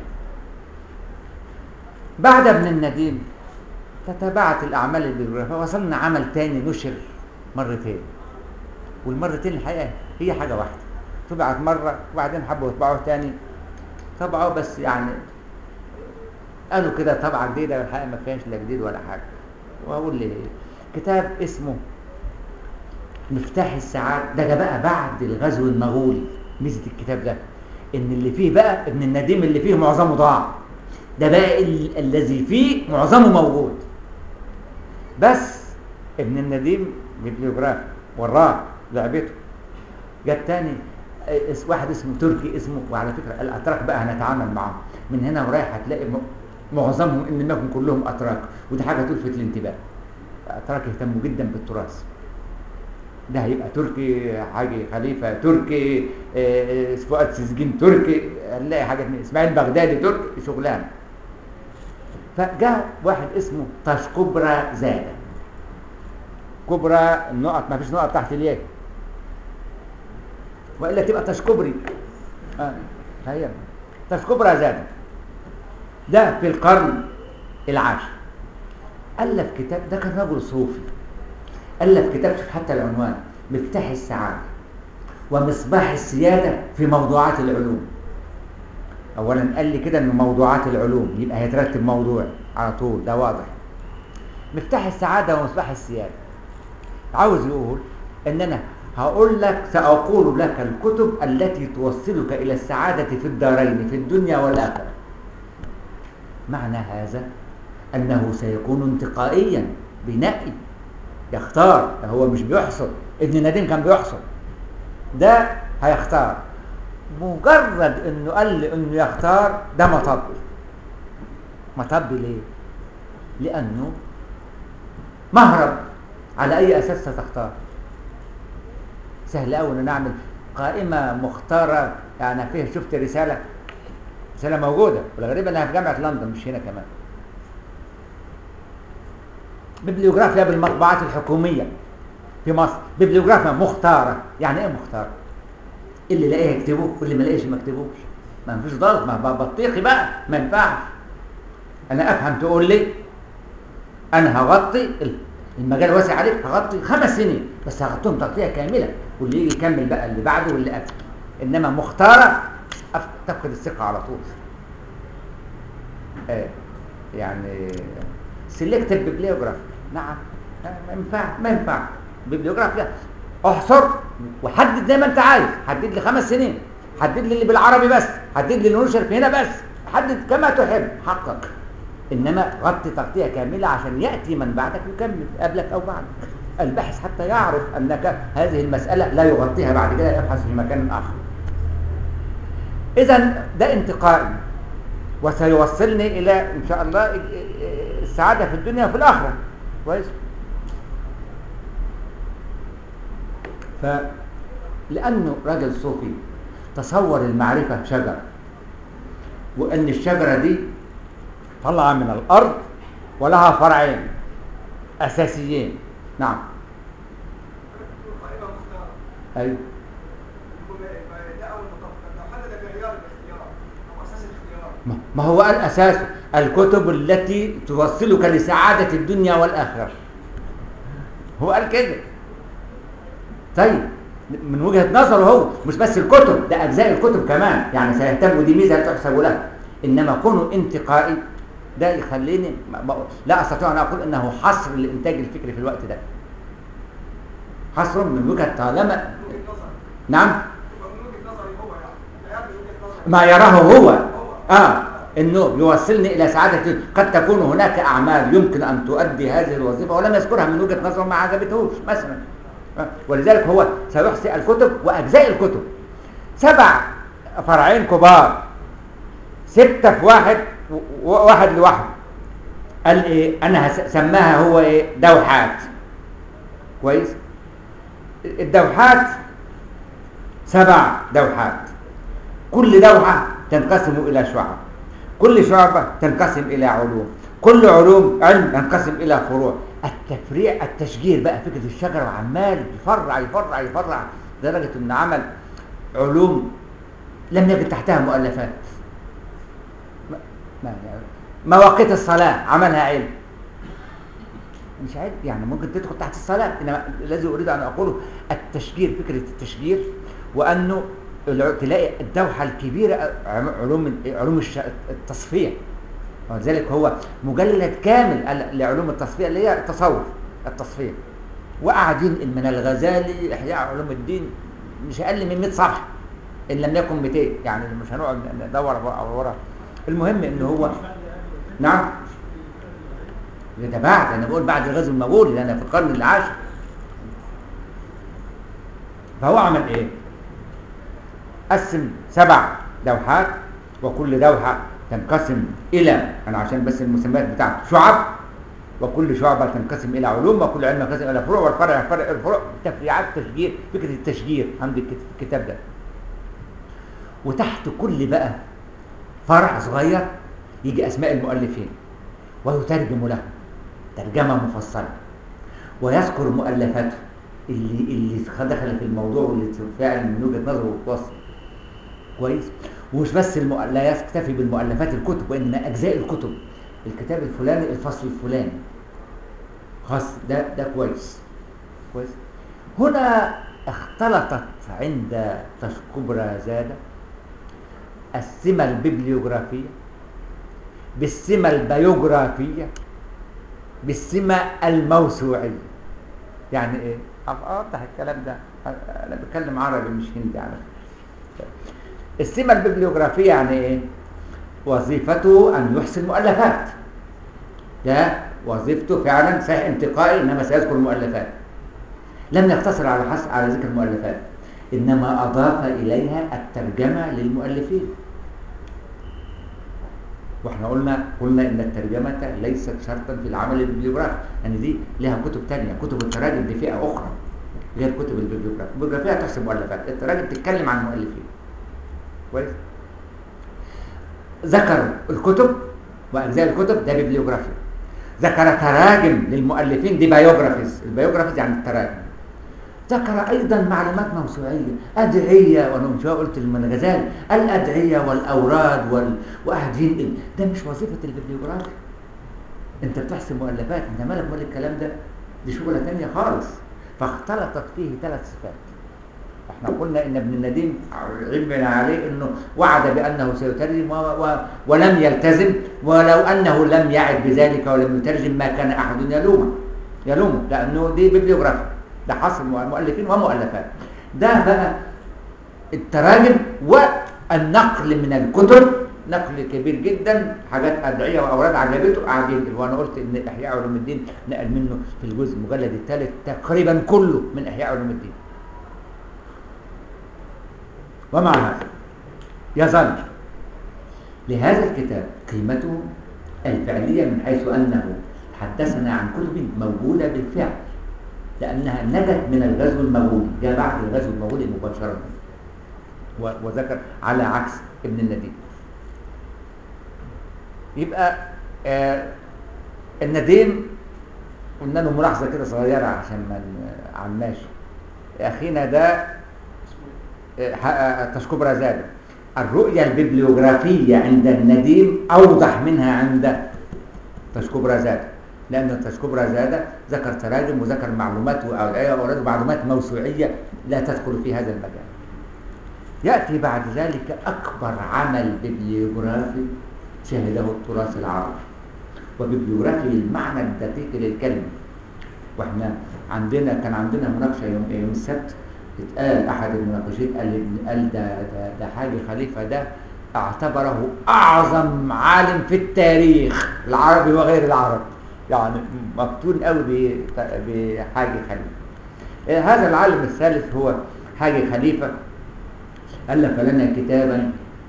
بعد ابن النديم تتابعت الاعمال البيوغرافيه وصلنا عمل تاني نشر مرتين والمرتين الحقيقه هي حاجه واحده طبعت مرة وبعدين حبوا يطبعوه تاني طبعوه بس يعني قالوا كده طبعة جديدة والحقيقة ما فيهاش لا جديد ولا حاجة وأقول لي كتاب اسمه مفتاح السعادة ده جه بقى بعد الغزو المغولي ميزة الكتاب ده إن اللي فيه بقى ابن النديم اللي فيه معظمه ضاع ده بقى ال- الذي فيه معظمه موجود بس ابن النديم بيبليوجراف وراه لعبته جه التاني آه، اس- واحد اسمه تركي اسمه وعلى فكره الاتراك بقى هنتعامل معاهم من هنا ورايح هتلاقي م- معظمهم ان لم يكن كلهم اتراك ودي حاجه تلفت الانتباه الاتراك يهتموا جدا بالتراث ده هيبقى تركي حاجي خليفه تركي آه، آه، فؤاد سيزجين تركي هنلاقي حاجه من اسماعيل بغدادي تركي شغلانه فجاء واحد اسمه تاشكبرا زاده كبرى النقط ما فيش نقط تحت الياء والا تبقى تشكبري اه هي تشكبرى زاده ده في القرن العاشر الف كتاب ده كان رجل صوفي الف كتاب شوف حتى العنوان مفتاح السعاده ومصباح السياده في موضوعات العلوم اولا قال لي كده انه موضوعات العلوم يبقى هيترتب موضوع على طول ده واضح مفتاح السعاده ومصباح السياده عاوز يقول ان انا هقول لك ساقول لك الكتب التي توصلك الى السعاده في الدارين في الدنيا والاخره معنى هذا انه سيكون انتقائيا بنقي يختار هو مش بيحصر ابن نديم كان بيحصر ده هيختار مجرد انه قال لي انه يختار ده مطب مطب ليه لانه مهرب على اي اساس ستختار سهل قوي ان نعمل قائمه مختاره يعني فيها شفت رساله رساله موجوده والغريب انها في جامعه لندن مش هنا كمان ببليوغرافيا بالمطبوعات الحكوميه في مصر ببليوغرافيا مختاره يعني ايه مختاره اللي لاقيه يكتبوه واللي ما لاقيش ما يكتبوش ما فيش ضغط ما بقى بطيخي بقى ما ينفعش انا افهم تقول لي انا هغطي المجال واسع عليك هغطي خمس سنين بس هغطيهم تغطيه كامله واللي يجي يكمل بقى اللي بعده واللي قبله انما مختاره أف- تفقد الثقه على طول آه يعني سيلكتيف بيبليوجراف نعم آه، ما ينفع ما ينفع بيبليوجراف احصر وحدد زي ما انت عايز حدد لي خمس سنين حدد لي اللي بالعربي بس حدد لي اللي نشر في هنا بس حدد كما تحب حقق انما غطي تغطيه كامله عشان ياتي من بعدك يكمل قبلك او بعدك الباحث حتى يعرف انك هذه المساله لا يغطيها بعد كده يبحث في مكان اخر اذا ده انتقائي وسيوصلني الى ان شاء الله السعاده في الدنيا وفي الاخره كويس فلانه راجل صوفي تصور المعرفه شجره وان الشجره دي طالعه من الارض ولها فرعين اساسيين نعم قائمة مختارة ايوه يكون ده أول مطلب لو حدد معيار الاختيار أو أساس الاختيار ما- ما هو قال اساس الكتب التي توصلك لسعاده الدنيا والاخره هو قال كده طيب من وجهه نظره هو مش بس الكتب ده اجزاء الكتب كمان يعني سيهتم ودي ميزه تحسب له انما كونه انتقائي ده يخليني ما- ما- لا استطيع ان اقول انه حصر للانتاج الفكري في الوقت ده حصر من وجهه طالما وجهة نظر نعم يبقى من وجهة نظري هو يعني الحياة من وجهة نظري ما يراه هو اه انه يوصلني الى سعاده قد تكون هناك اعمال يمكن ان تؤدي هذه الوظيفه ولم يذكرها من وجهه نظره ما عجبتهوش مثلا آه، ولذلك هو سيحصي الكتب واجزاء الكتب سبع فرعين كبار سته في واحد و- واحد لوحده قال ايه انا هس- سماها هو ايه دوحات كويس الدوحات سبع دوحات كل دوحة تنقسم إلى شعب كل شعبة تنقسم إلى علوم كل علوم علم ينقسم إلى فروع التفريع التشجير بقى فكرة الشجرة وعمال يفرع يفرع يفرع لدرجة إنه عمل علوم لم يجد تحتها مؤلفات ما- ما- مواقيت الصلاة عملها علم مش علم يعني ممكن تدخل تحت الصلاة إنما الذي أريد أن أقوله التشجير فكرة التشجير وأنه الع- تلاقي الدوحه الكبيره عم- علوم علوم الش- التصفيه ولذلك هو مجلد كامل ال- لعلوم التصفيه اللي هي التصوف التصفيه وقعد ينقل من الغزالي احياء علوم الدين مش اقل من 100 صفحه ان لم يكن 200 يعني مش هنقعد ندور ورا ورا المهم ان هو نعم ده بعد انا بقول بعد الغزو المغولي ده انا في القرن العاشر فهو عمل ايه قسم سبع دوحات وكل دوحه تنقسم الى انا عشان بس المسميات بتاعته شعب وكل شعبة تنقسم إلى علوم وكل علم ينقسم إلى فروع والفرع فرع الفروع تفريعات تشجير فكرة التشجير عند الكت- الكتاب ده وتحت كل بقى فرع صغير يجي أسماء المؤلفين ويترجم له ترجمة مفصلة ويذكر مؤلفاته اللي اللي دخل في الموضوع واللي فعلا من وجهة نظره وتوصل كويس ومش بس المؤ... لا يكتفي بالمؤلفات الكتب وإنما أجزاء الكتب الكتاب الفلاني الفصل الفلاني خاص ده ده كويس كويس هنا اختلطت عند تشكبرا زادة السمة الببليوغرافية بالسمة البيوغرافية بالسمة الموسوعية يعني ايه؟ اوضح الكلام ده انا بتكلم عربي مش هندي على فكرة السمة الببليوغرافية يعني ايه؟ وظيفته أن يحسن مؤلفات ده وظيفته فعلا صحيح انتقائي إنما سيذكر مؤلفات لم يقتصر على حس على ذكر المؤلفات إنما أضاف إليها الترجمة للمؤلفين واحنا قلنا قلنا ان الترجمة ليست شرطا في العمل الببليوغرافي يعني دي لها كتب تانية كتب التراجم دي فئة أخرى غير كتب الببليوغرافي الببليوغرافية تحسب مؤلفات التراجم تتكلم عن المؤلفين كويس ذكر الكتب واجزاء الكتب ده بيبليوغرافيا ذكر تراجم للمؤلفين دي بايوغرافيز البايوغرافيز يعني التراجم ذكر ايضا معلومات موسوعيه ادعيه وانا من شويه قلت من غزالي الادعيه والاوراد وال... وقعد ينقل ده مش وظيفه البيبليوغرافي انت بتحسب مؤلفات انت مالك مال الكلام ده دي شغله ثانيه خالص فاختلطت فيه ثلاث صفات احنا قلنا ان ابن النديم علمنا عليه انه وعد بانه سيترجم و... و... ولم يلتزم ولو انه لم يعد بذلك ولم يترجم ما كان احد يلومه يلومه لانه دي بيبليوغرافي ده حصل مؤلفين ومؤلفات ده بقى التراجم والنقل من الكتب نقل كبير جدا حاجات ادعيه واوراد عجبته قعد ينقل وانا قلت ان احياء علوم الدين نقل منه في الجزء المجلد الثالث تقريبا كله من احياء علوم الدين ومع هذا يظل لهذا الكتاب قيمته الفعلية من حيث أنه حدثنا عن كتب موجودة بالفعل لأنها نجت من الغزو المغولي جاء بعد الغزو المغولي مباشرة وذكر على عكس ابن النديم يبقى آه النديم قلنا له ملاحظة كده صغيرة عشان ما عماش أخينا ده تشكبرا زاد الرؤية الببليوغرافية عند النديم أوضح منها عند تشكبرا زاد لأن تشكبرا زاد ذكر تراجم وذكر معلومات وأوراد معلومات موسوعية لا تدخل في هذا المجال يأتي بعد ذلك أكبر عمل ببليوغرافي شهده التراث العربي وببليوغرافي بالمعنى الدقيق للكلمة واحنا عندنا كان عندنا مناقشة يوم, يوم السبت اتقال احد المناقشين قال قال ده ده, ده حاجه خليفه ده اعتبره اعظم عالم في التاريخ العربي وغير العربي يعني مفتون قوي بحاجه خليفه هذا العالم الثالث هو حاجه خليفه الف لنا كتابا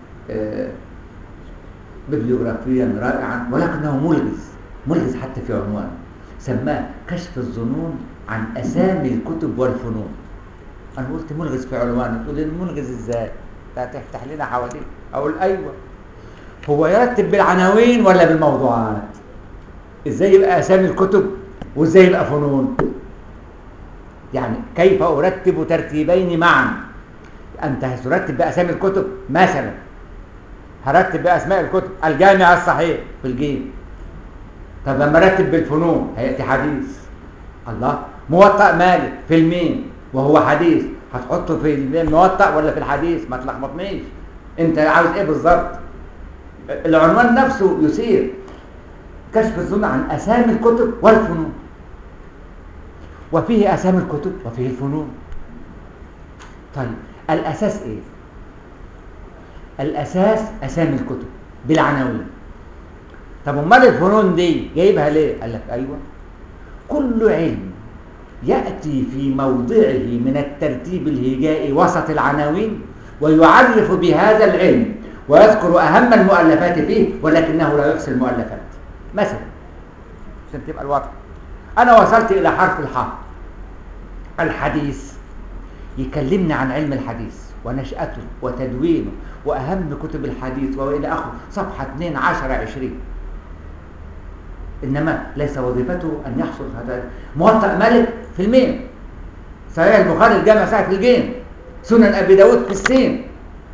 ببليوغرافيا رائعا ولكنه ملغز ملغز حتى في عنوانه سماه كشف الظنون عن اسامي الكتب والفنون انا قلت ملغز في عنوانه تقول لي ملغز ازاي لا تفتح لنا حواليه اقول ايوه هو يرتب بالعناوين ولا بالموضوعات ازاي يبقى اسامي الكتب وازاي يبقى فنون يعني كيف ارتب ترتيبين معا انت هترتب باسامي الكتب مثلا هرتب باسماء الكتب الجامع الصحيح في الجيم طب لما ارتب بالفنون هياتي حديث الله موطأ مالك في المين وهو حديث هتحطه في الموطأ ولا في الحديث ما تلخبطنيش انت عاوز ايه بالظبط العنوان نفسه يثير كشف الظن عن اسامي الكتب والفنون وفيه اسامي الكتب وفيه الفنون طيب الاساس ايه الاساس اسامي الكتب بالعناوين طب امال الفنون دي جايبها ليه قال لك ايوه كل علم ياتي في موضعه من الترتيب الهجائي وسط العناوين ويعرف بهذا العلم ويذكر اهم المؤلفات فيه ولكنه لا يحصي المؤلفات مثلا عشان تبقى الوضع انا وصلت الى حرف الحاء الحديث يكلمني عن علم الحديث ونشأته وتدوينه وأهم كتب الحديث وإلى آخره صفحة 2 10 20 إنما ليس وظيفته أن يحصل هذا موطأ مالك في الميم صحيح البخاري الجامع صحيح في الجيم سنن أبي داود في السين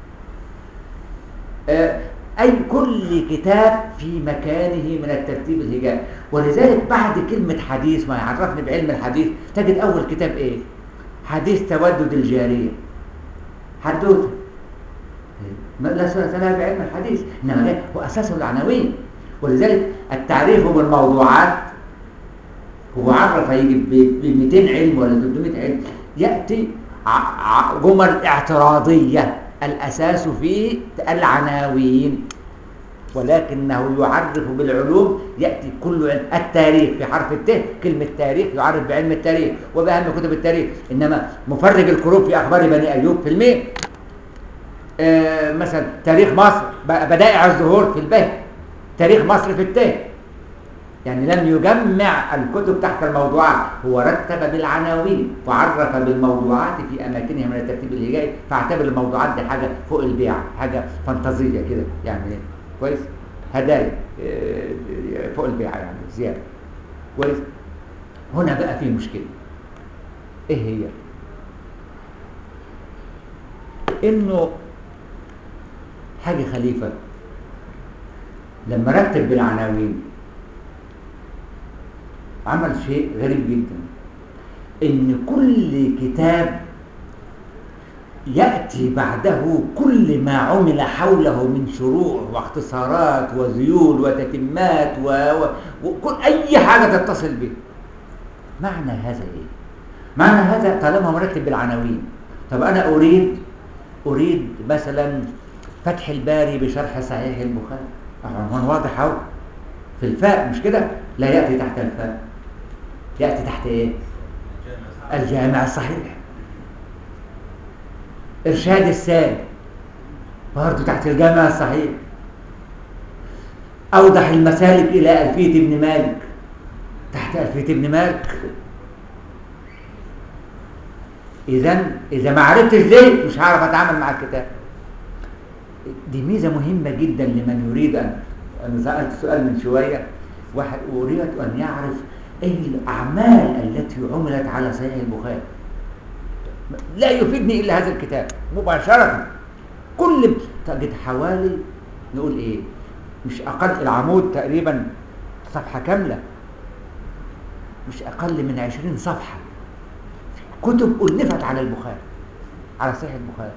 آه، أي كل كتاب في مكانه من الترتيب الهجائي ولذلك بعد كلمة حديث ما يعرفني بعلم الحديث تجد أول كتاب إيه؟ حديث تودد الجارية حدوته ما- لا صلة لها بعلم الحديث إنما ده هو أساسه العناوين ولذلك التعريف بالموضوعات هو عرف يجي ب 200 علم ولا 300 علم يأتي ع- ع- جمل اعتراضية الأساس فيه العناوين ولكنه يعرف بالعلوم يأتي كل علم التاريخ في حرف الت كلمة تاريخ يعرف بعلم التاريخ وبأهم كتب التاريخ إنما مفرج الكروب في أخبار بني أيوب في الميم آه مثلا تاريخ مصر ب- بدائع الظهور في البه تاريخ مصر في الت يعني لم يجمع الكتب تحت الموضوعات هو رتب بالعناوين وعرف بالموضوعات في اماكنها من الترتيب الهجائي فاعتبر الموضوعات دي حاجه فوق البيع حاجه فانتازيه كده يعني كويس هدايا آه، فوق البيع يعني زياده كويس هنا بقى في مشكله ايه هي انه حاجه خليفه لما رتب بالعناوين عمل شيء غريب جدا ان كل كتاب ياتي بعده كل ما عمل حوله من شروع واختصارات وذيول وتتمات و... و... وكل اي حاجه تتصل به معنى هذا ايه معنى هذا طالما مرتب بالعناوين طب انا اريد اريد مثلا فتح الباري بشرح صحيح البخاري عنوان واضح اهو في الفاء مش كده لا ياتي تحت الفاء ياتي تحت ايه الجامع الصحيح ارشاد السالك برضه تحت الجامع الصحيح اوضح المسالك الى الفيه ابن مالك تحت الفيه ابن مالك اذا اذا ما عرفتش ليه مش هعرف اتعامل مع الكتاب دي ميزه مهمه جدا لمن يريد ان انا سالت سؤال من شويه واحد اريد ان يعرف ايه الاعمال التي عملت على صحيح البخاري لا يفيدني الا هذا الكتاب مباشره كل تجد حوالي نقول ايه مش اقل العمود تقريبا صفحه كامله مش اقل من عشرين صفحه كتب الفت على البخاري على صحيح البخاري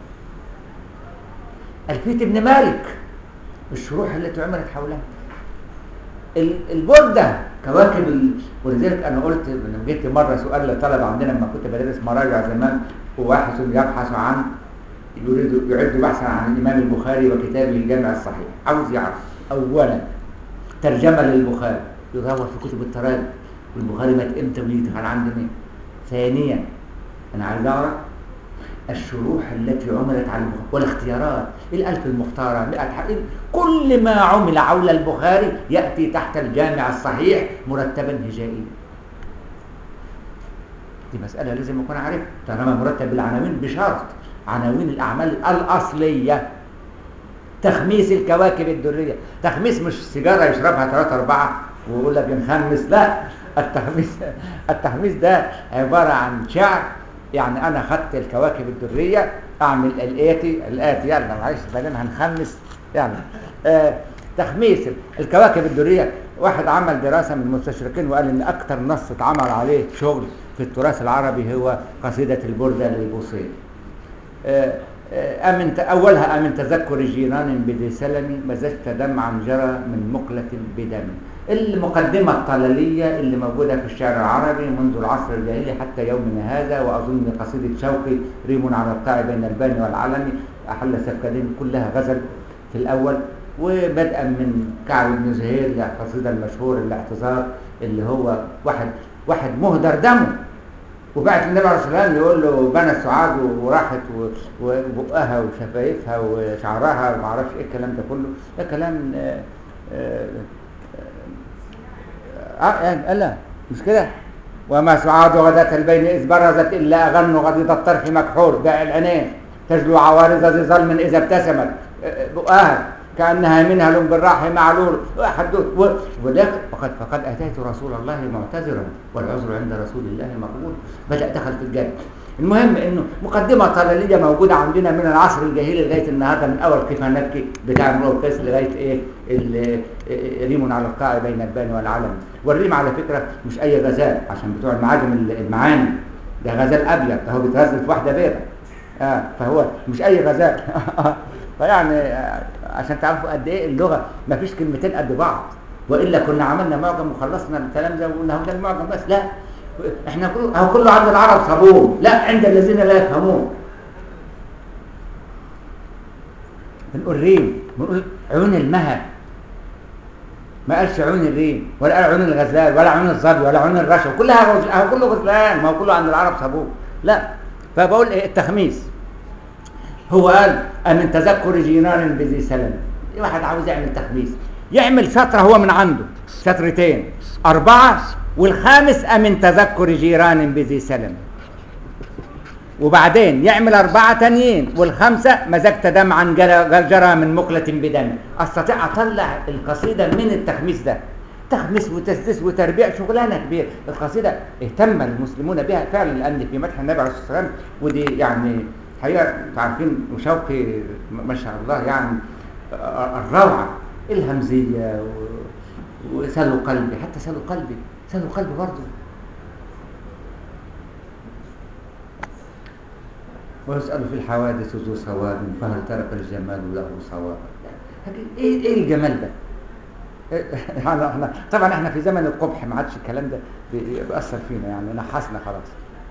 الفيه ابن مالك الشروح التي عملت حولها ال- البردة كواكب ال... ولذلك انا قلت لما جيت مره سؤال لطلبه عندنا لما كنت بدرس مراجع زمان وواحد يبحث عن يريد يعد بحثا عن الامام البخاري وكتابه الجامع الصحيح عاوز يعرف اولا ترجمه للبخاري يدور في كتب التراجم والبخاري مات امتى وليه كان عند مين ثانيا انا عايز اعرف الشروح التي عملت على البخاري والاختيارات الألف المختارة مئة حق كل ما عمل حول البخاري يأتي تحت الجامع الصحيح مرتبا هجائيا دي مسألة لازم أكون عارف طالما مرتب بالعناوين بشرط عناوين الأعمال الأصلية تخميس الكواكب الدرية تخميس مش سيجارة يشربها ثلاثة أربعة ويقول لك نخمس لا التخميس التخميس ده عبارة عن شعر يعني انا خدت الكواكب الدريه اعمل الاتي الاتي يلا معلش بعدين هنخمس يعني آه تخميس الكواكب الدريه واحد عمل دراسه من المستشرقين وقال ان اكثر نص اتعمل عليه شغل في التراث العربي هو قصيده البرده للبوصيري آه، آه، أمن ت- أولها أمن تذكر جيران بذي سلم مزجت دمعا جرى من مقلة بدم المقدمة الطلالية اللي موجودة في الشعر العربي منذ العصر الجاهلي حتى يومنا هذا وأظن قصيدة شوقي ريم على القاع بين الباني والعلمي أحل سفكدين كلها غزل في الأول وبدءا من كعب بن زهير القصيدة المشهورة الاعتذار اللي هو واحد واحد مهدر دمه وبعت النبي عليه الصلاه والسلام يقول له بنى السعاد وراحت و- وبقها وشفايفها وشعرها وما اعرفش ايه الكلام ده كله ده كلام آه آه آه آه لا مش كده وما سعاد غداة البين إذ برزت إلا أغن غضيض الطرف مكحول داعي العينين تجلو عوارض ذي ظلم إذا ابتسمت آه، بقاها كأنها منها لون بالراح معلول حدوث و- ولكن فقد فقد أتيت رسول الله معتذرا والعذر عند رسول الله مقبول بدأ دخل في الجد المهم انه مقدمه طلاليه موجوده عندنا من العصر الجاهلي لغايه النهارده من اول كيف نبكي بتاع امرؤ القيس لغايه ايه ال- إيه، ريم على القاع بين البان والعلم والريم على فكره مش اي غزال عشان بتوع المعاجم ال- المعاني ده غزال ابيض ده هو بيتغزل في واحده بيضاء اه فهو مش اي غزال فيعني آه، عشان تعرفوا قد ايه اللغه ما فيش كلمتين قد بعض والا كنا عملنا معجم وخلصنا الكلام ده وقلنا هو ده المعجم بس لا احنا كله هو كله عند العرب صابون لا عند الذين لا يفهمون بنقول ريم بنقول عيون المهب ما قالش عيون الريم ولا قال عيون الغزال ولا عيون الظبي ولا عيون الرشا كلها غز... هو كله غزلان ما هو كله عند العرب صابون لا فبقول ايه التخميس هو قال أمن تذكر جيران بذي سلم واحد عاوز يعمل تخميس يعمل شطرة هو من عنده شطرتين أربعة والخامس أمن تذكر جيران بذي سلم وبعدين يعمل أربعة تانيين والخمسة مزجت دمعا جرى, جرى من مقلة بدم أستطيع أطلع القصيدة من التخميس ده تخميس وتسديس وتربيع شغلانة كبيرة القصيدة اهتم المسلمون بها فعلا لأن في مدح النبي عليه الصلاة والسلام ودي يعني حقيقة انتوا عارفين وشوقي ما شاء الله يعني الروعة الهمزية و- وسلوا قلبي حتى سلوا قلبي سلوا قلبي برضه ويسأل في الحوادث ذو صواب فهل ترك الجمال له صوابا يعني ايه ايه الجمال ده؟ احنا احنا طبعا احنا في زمن القبح ما عادش الكلام ده بي- بيأثر فينا يعني نحسنا خلاص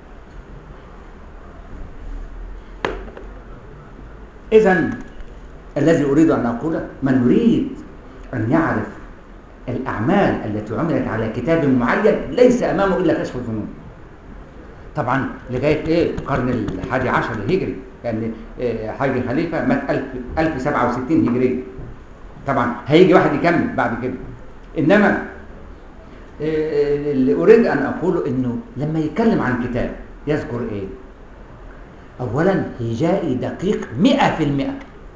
إذا الذي أريد أن أقوله من يريد أن يعرف الأعمال التي عملت على كتاب معين ليس أمامه إلا كشف الفنون طبعا لغاية إيه القرن الحادي عشر الهجري يعني إيه حاج خليفة مات 1000 1067 هجري طبعا هيجي واحد يكمل بعد كده إنما إيه اللي أريد أن أقوله إنه لما يتكلم عن كتاب يذكر إيه اولا هجائي دقيق مئة في المئة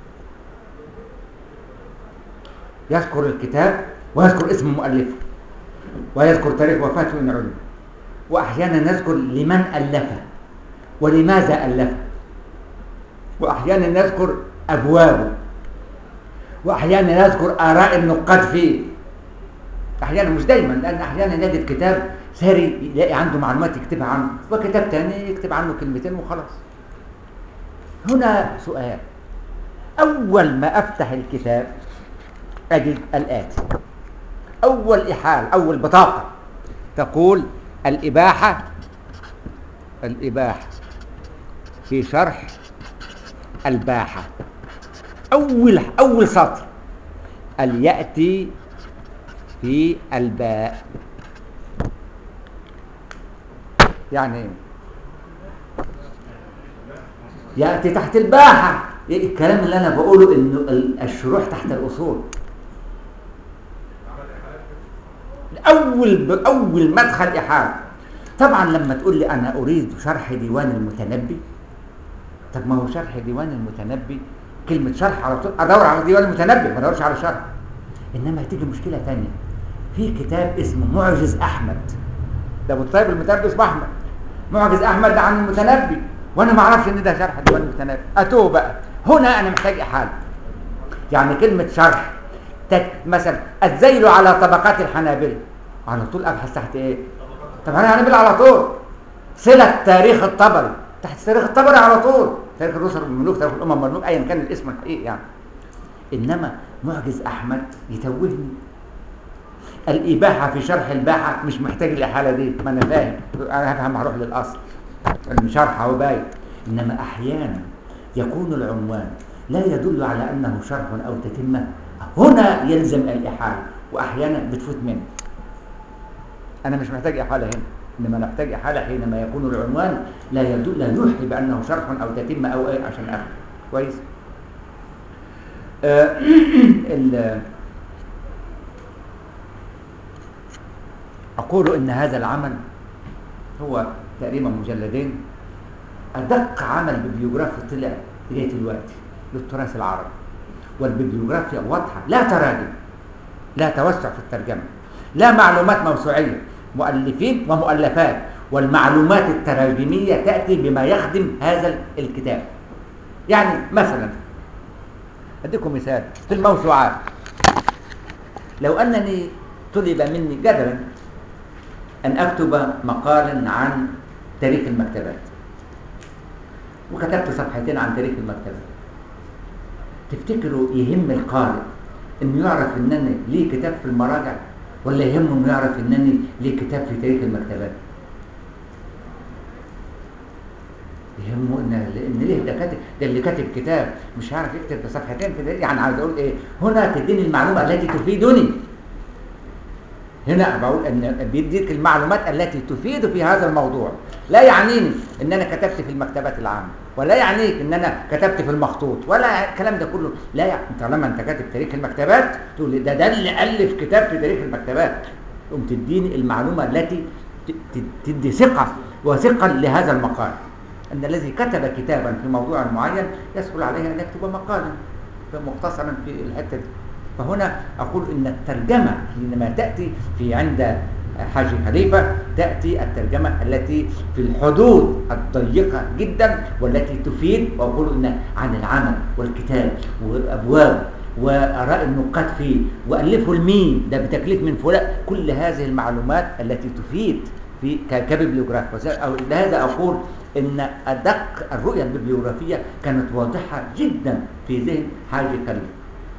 يذكر الكتاب ويذكر اسم مؤلفه ويذكر تاريخ وفاته إن علم وأحيانا يذكر لمن ألفه ولماذا ألفه وأحيانا يذكر أبوابه وأحيانا يذكر آراء النقاد فيه أحيانا مش دايما لأن أحيانا يجد كتاب ساري يلاقي عنده معلومات يكتبها عنه وكتاب تاني يكتب عنه كلمتين وخلاص هنا سؤال أول ما أفتح الكتاب أجد الآتي أول إحال أول بطاقة تقول الإباحة الإباحة في شرح الباحة أول أول سطر اليأتي في الباء يعني إيه؟ يأتي تحت الباحة إيه الكلام اللي أنا بقوله إنه ال- الشروح تحت الأصول أول بأول مدخل إحالة طبعا لما تقول لي أنا أريد شرح ديوان المتنبي طب ما هو شرح ديوان المتنبي كلمة شرح على طول أدور على ديوان المتنبي ما أدورش على شرح إنما هتيجي مشكلة تانية في كتاب اسمه معجز أحمد ده أبو الطيب المتنبي اسمه أحمد معجز أحمد ده عن المتنبي وأنا ما أعرفش إن ده شرح ديوان المتنبي أتوه بقى هنا أنا محتاج إحالة يعني كلمة شرح تت مثلا الذيل على طبقات الحنابلة على طول أبحث تحت إيه؟ طب أنا هنبل على طول صلة تاريخ الطبري تحت تاريخ الطبري على طول تاريخ الرسل والملوك تاريخ الامم والملوك ايا كان الاسم الحقيقي يعني انما معجز احمد يتوهني الاباحه في شرح الباحه مش محتاج الاحاله دي ما انا فاهم انا هفهم هروح للاصل المشرح هو باين انما احيانا يكون العنوان لا يدل على انه شرح او تتمه هنا يلزم الاحاله واحيانا بتفوت مني انا مش محتاج احاله هنا انما انا محتاج احاله حينما يكون العنوان لا يدل لا يوحي بانه شرح او تتمه او ايه عشان افهم كويس آه ال- أقول إن هذا العمل هو تقريبا مجلدين أدق عمل ببليوغرافي طلع لغاية دلوقتي للتراث العربي والببليوغرافيا واضحة لا تراجم لا توسع في الترجمة لا معلومات موسوعية مؤلفين ومؤلفات والمعلومات التراجمية تأتي بما يخدم هذا الكتاب يعني مثلا أديكم مثال في الموسوعات لو أنني طلب مني جدلا أن أكتب مقالا عن تاريخ المكتبات وكتبت صفحتين عن تاريخ المكتبات تفتكروا يهم القارئ انه يعرف ان انا ليه كتاب في المراجع ولا يهمه انه يعرف ان انا ليه كتاب في تاريخ المكتبات يهمه ان ان ليه ده كاتب ده اللي كاتب كتاب مش عارف يكتب في صفحتين في ده يعني عايز اقول ايه هنا تديني المعلومه التي تفيدني هنا بقول ان بيديك المعلومات التي تفيد في هذا الموضوع لا يعنيني ان انا كتبت في المكتبات العامه ولا يعنيك ان انا كتبت في المخطوط ولا الكلام ده كله لا يعني طالما انت كاتب تاريخ المكتبات تقول لي ده ده اللي الف كتاب في تاريخ المكتبات تقوم تديني المعلومه التي ت- ت- تدي ثقه وثقا لهذا المقال ان الذي كتب كتابا في موضوع معين يسهل عليه ان يكتب مقالا مختصرا في الحته دي فهنا أقول إن الترجمة حينما تأتي في عند حاج خليفة تأتي الترجمة التي في الحدود الضيقة جدا والتي تفيد وأقول إن عن العمل والكتاب وأبواب وآراء النقاد فيه وألفه لمين ده بتكليف من فلان كل هذه المعلومات التي تفيد في ك- كببليوغراف وس- أو لهذا أقول إن أدق الرؤية الببليوغرافية كانت واضحة جدا في ذهن حاج خليفة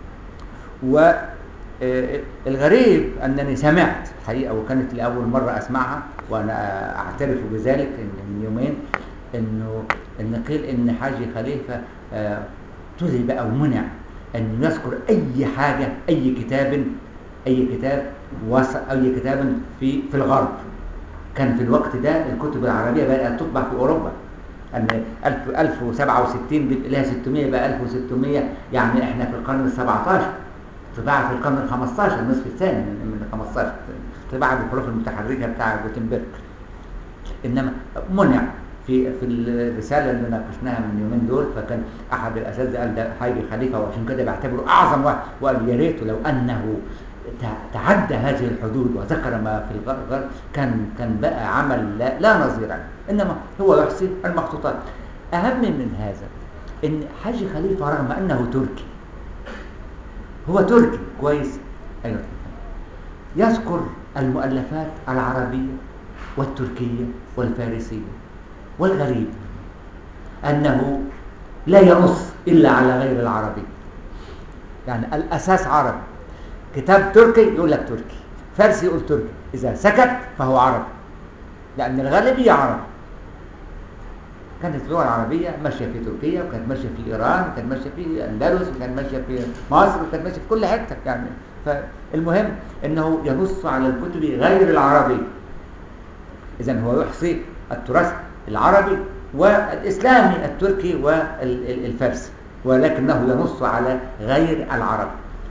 والغريب أنني سمعت حقيقة وكانت لأول مرة أسمعها وأنا أعترف بذلك إن من يومين إنه إن قيل إن حاجي خليفة آه، طلب أو منع أن يذكر أي حاجة أي كتاب أي كتاب وص أي كتاب في في الغرب كان في الوقت ده الكتب العربية بدأت تطبع في أوروبا أن 1000 1067 دي لها 600 يبقى 1600 يعني إحنا في القرن ال 17 طباعة في القرن ال 15 النصف الثاني من من ال 15 طباعة بالحروف المتحركة بتاع جوتنبرج إنما منع في في الرسالة اللي ناقشناها من يومين دول فكان أحد الأساتذة قال ده حاجة خليفة وعشان كده بعتبره أعظم واحد وقال يا ريت لو أنه تع- تعدى هذه الحدود وذكر ما في الغرب كان كان بقى عمل لا, لا نظير له انما هو يحسن المخطوطات اهم من هذا ان حاج خليفه رغم انه تركي هو تركي كويس ايوه يذكر المؤلفات العربيه والتركيه والفارسيه والغريب انه لا ينص الا على غير العربي يعني الاساس عربي كتاب تركي يقول لك تركي فارسي يقول تركي اذا سكت فهو عربي لان الغالبيه عرب كانت اللغه العربيه ماشيه في تركيا وكانت ماشيه في ايران وكانت ماشيه في الاندلس وكانت ماشيه في مصر وكانت ماشيه في كل حته يعني فالمهم انه ينص على الكتب غير العربيه اذا هو يحصي التراث العربي والاسلامي التركي والفارسي ولكنه ينص على غير العربي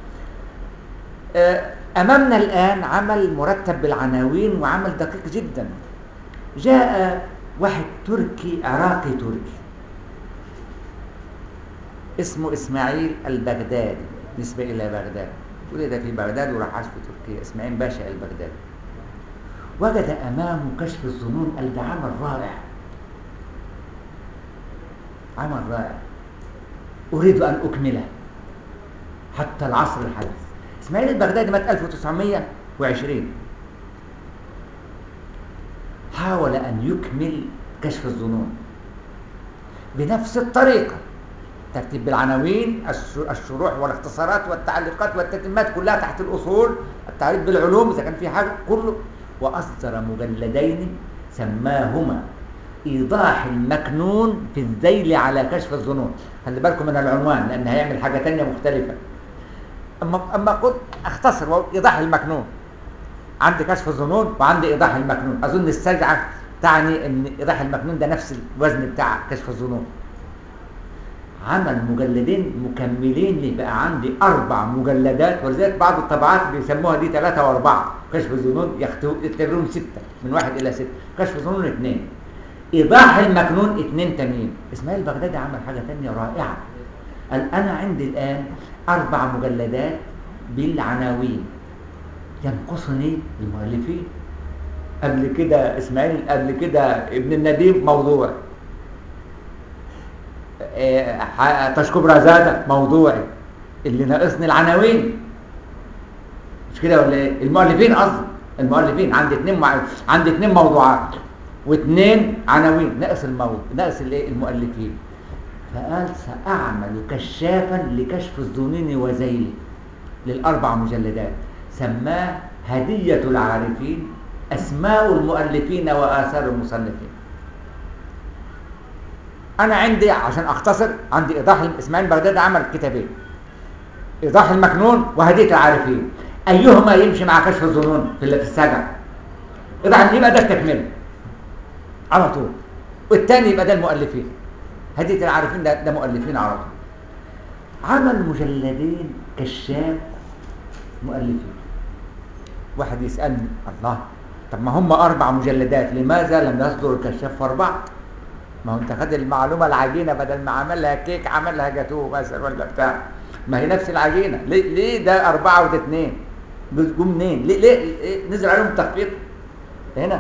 آه، امامنا الان عمل مرتب بالعناوين وعمل دقيق جدا جاء واحد تركي عراقي تركي اسمه اسماعيل البغدادي نسبة الى بغداد ولد في بغداد وراح عاش في تركيا اسماعيل باشا البغدادي وجد امامه كشف الظنون قال ده عمل رائع عمل رائع اريد ان اكمله حتى العصر الحديث اسماعيل البغدادي مات 1920 حاول أن يكمل كشف الظنون بنفس الطريقة ترتيب بالعناوين الش- الشروح والاختصارات والتعليقات والتتمات كلها تحت الأصول التعريف بالعلوم إذا كان في حاجة كله وأصدر مجلدين سماهما إيضاح المكنون في الذيل على كشف الظنون خلي بالكم من العنوان لأن هيعمل حاجة تانية مختلفة أما أما قلت أختصر وأقول إيضاح المكنون عندي كشف الظنون وعندي إيضاح المكنون أظن السجعة تعني أن إيضاح المكنون ده نفس الوزن بتاع كشف الظنون عمل مجلدين مكملين ليه بقى عندي أربع مجلدات ولذلك بعض الطبعات بيسموها دي ثلاثة وأربعة كشف الظنون يختو- يعتبرون ستة من واحد إلى ستة كشف الظنون اثنين إيضاح المكنون اثنين تانيين إسماعيل بغدادي عمل حاجة تانية رائعة قال أنا عندي الآن أربع مجلدات بالعناوين ينقصني المؤلفين قبل كده إسماعيل قبل كده ابن النديم موضوع آه، ح- تشكب رزادة موضوعي اللي ناقصني العناوين مش كده ولا ايه المؤلفين قصدي المؤلفين عندي اتنين مع... عندي اتنين موضوعات واثنين عناوين ناقص الموضوع ناقص الايه المؤلفين فقال سأعمل كشافا لكشف الظنين وزيله للأربع مجلدات سماه هدية العارفين أسماء المؤلفين وآثار المصنفين أنا عندي عشان أختصر عندي إيضاح إسماعيل بغداد عمل كتابين إيضاح المكنون وهدية العارفين أيهما يمشي مع كشف الظنون في في السجع إيضاح يبقى ده التكملة على طول والتاني يبقى ده المؤلفين هدية العارفين ده, ده مؤلفين على طول عمل مجلدين كشاف مؤلفين واحد يسألني الله طب ما هم أربع مجلدات لماذا لم يصدر الكشاف في أربعة ما هو أنت خد المعلومة العجينة بدل ما عملها كيك عملها جاتوه مثلا ولا بتاع ما هي نفس العجينة ليه, ليه ده أربعة وده اتنين جم منين ليه, ليه, ليه نزل عليهم تخفيض هنا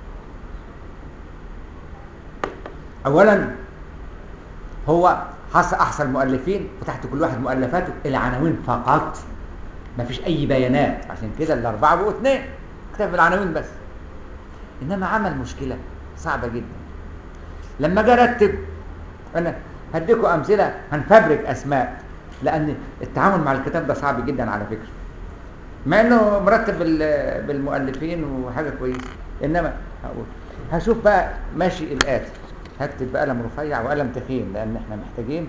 أولا هو حصل أحسن المؤلفين وتحت كل واحد مؤلفاته العناوين فقط ما فيش أي بيانات عشان كده الأربعة بقوا اثنين كتب العناوين بس إنما عمل مشكلة صعبة جدا لما جه رتب أنا هديكم أمثلة هنفبرك أسماء لأن التعامل مع الكتاب ده صعب جدا على فكرة مع إنه مرتب بال- بالمؤلفين وحاجة كويسة إنما هقول هشوف بقى ماشي الآتي هكتب بقلم رفيع وقلم تخين لأن إحنا محتاجين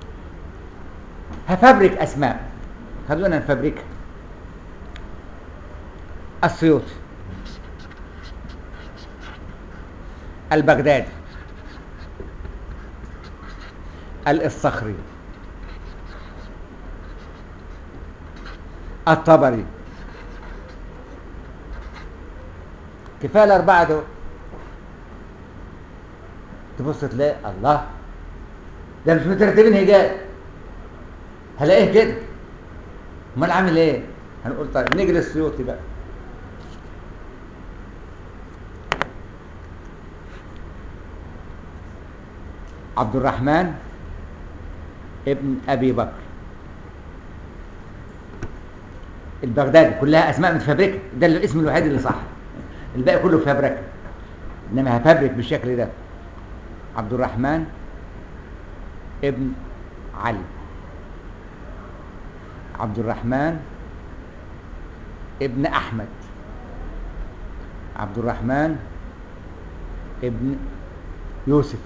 هفبرك أسماء خلونا نفبركها السيوطي البغدادي الصخري الطبري كفايه الاربعه دول تبص تلاقي الله ده مش مترتبين هجاء هلاقيه كده امال عامل ايه هنقول طيب نيجي للسيوطي بقى عبد الرحمن ابن ابي بكر البغدادي كلها اسماء متفبركه ده الاسم الوحيد اللي صح الباقي كله فبركه انما هفبرك بالشكل ده عبد الرحمن ابن علي عبد الرحمن ابن احمد عبد الرحمن ابن يوسف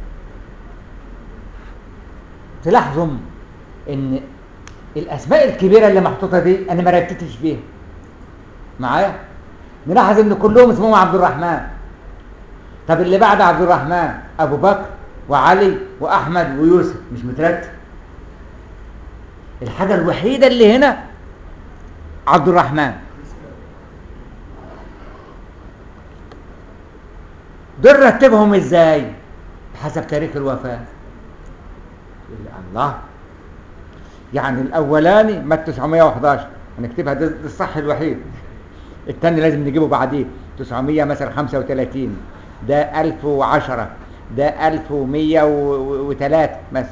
تلاحظوا ان الاسماء الكبيره اللي محطوطه دي انا ما ركزتش فيها معايا نلاحظ ان كلهم اسمهم عبد الرحمن طب اللي بعد عبد الرحمن ابو بكر وعلي واحمد ويوسف مش مترتب الحاجه الوحيده اللي هنا عبد الرحمن دول رتبهم ازاي بحسب تاريخ الوفاه يقول لي الله يعني الاولاني مات 911 هنكتبها ده, ده الصح الوحيد الثاني لازم نجيبه بعديه 900 مثلا 35 ده 1010 ده 1103 مثلا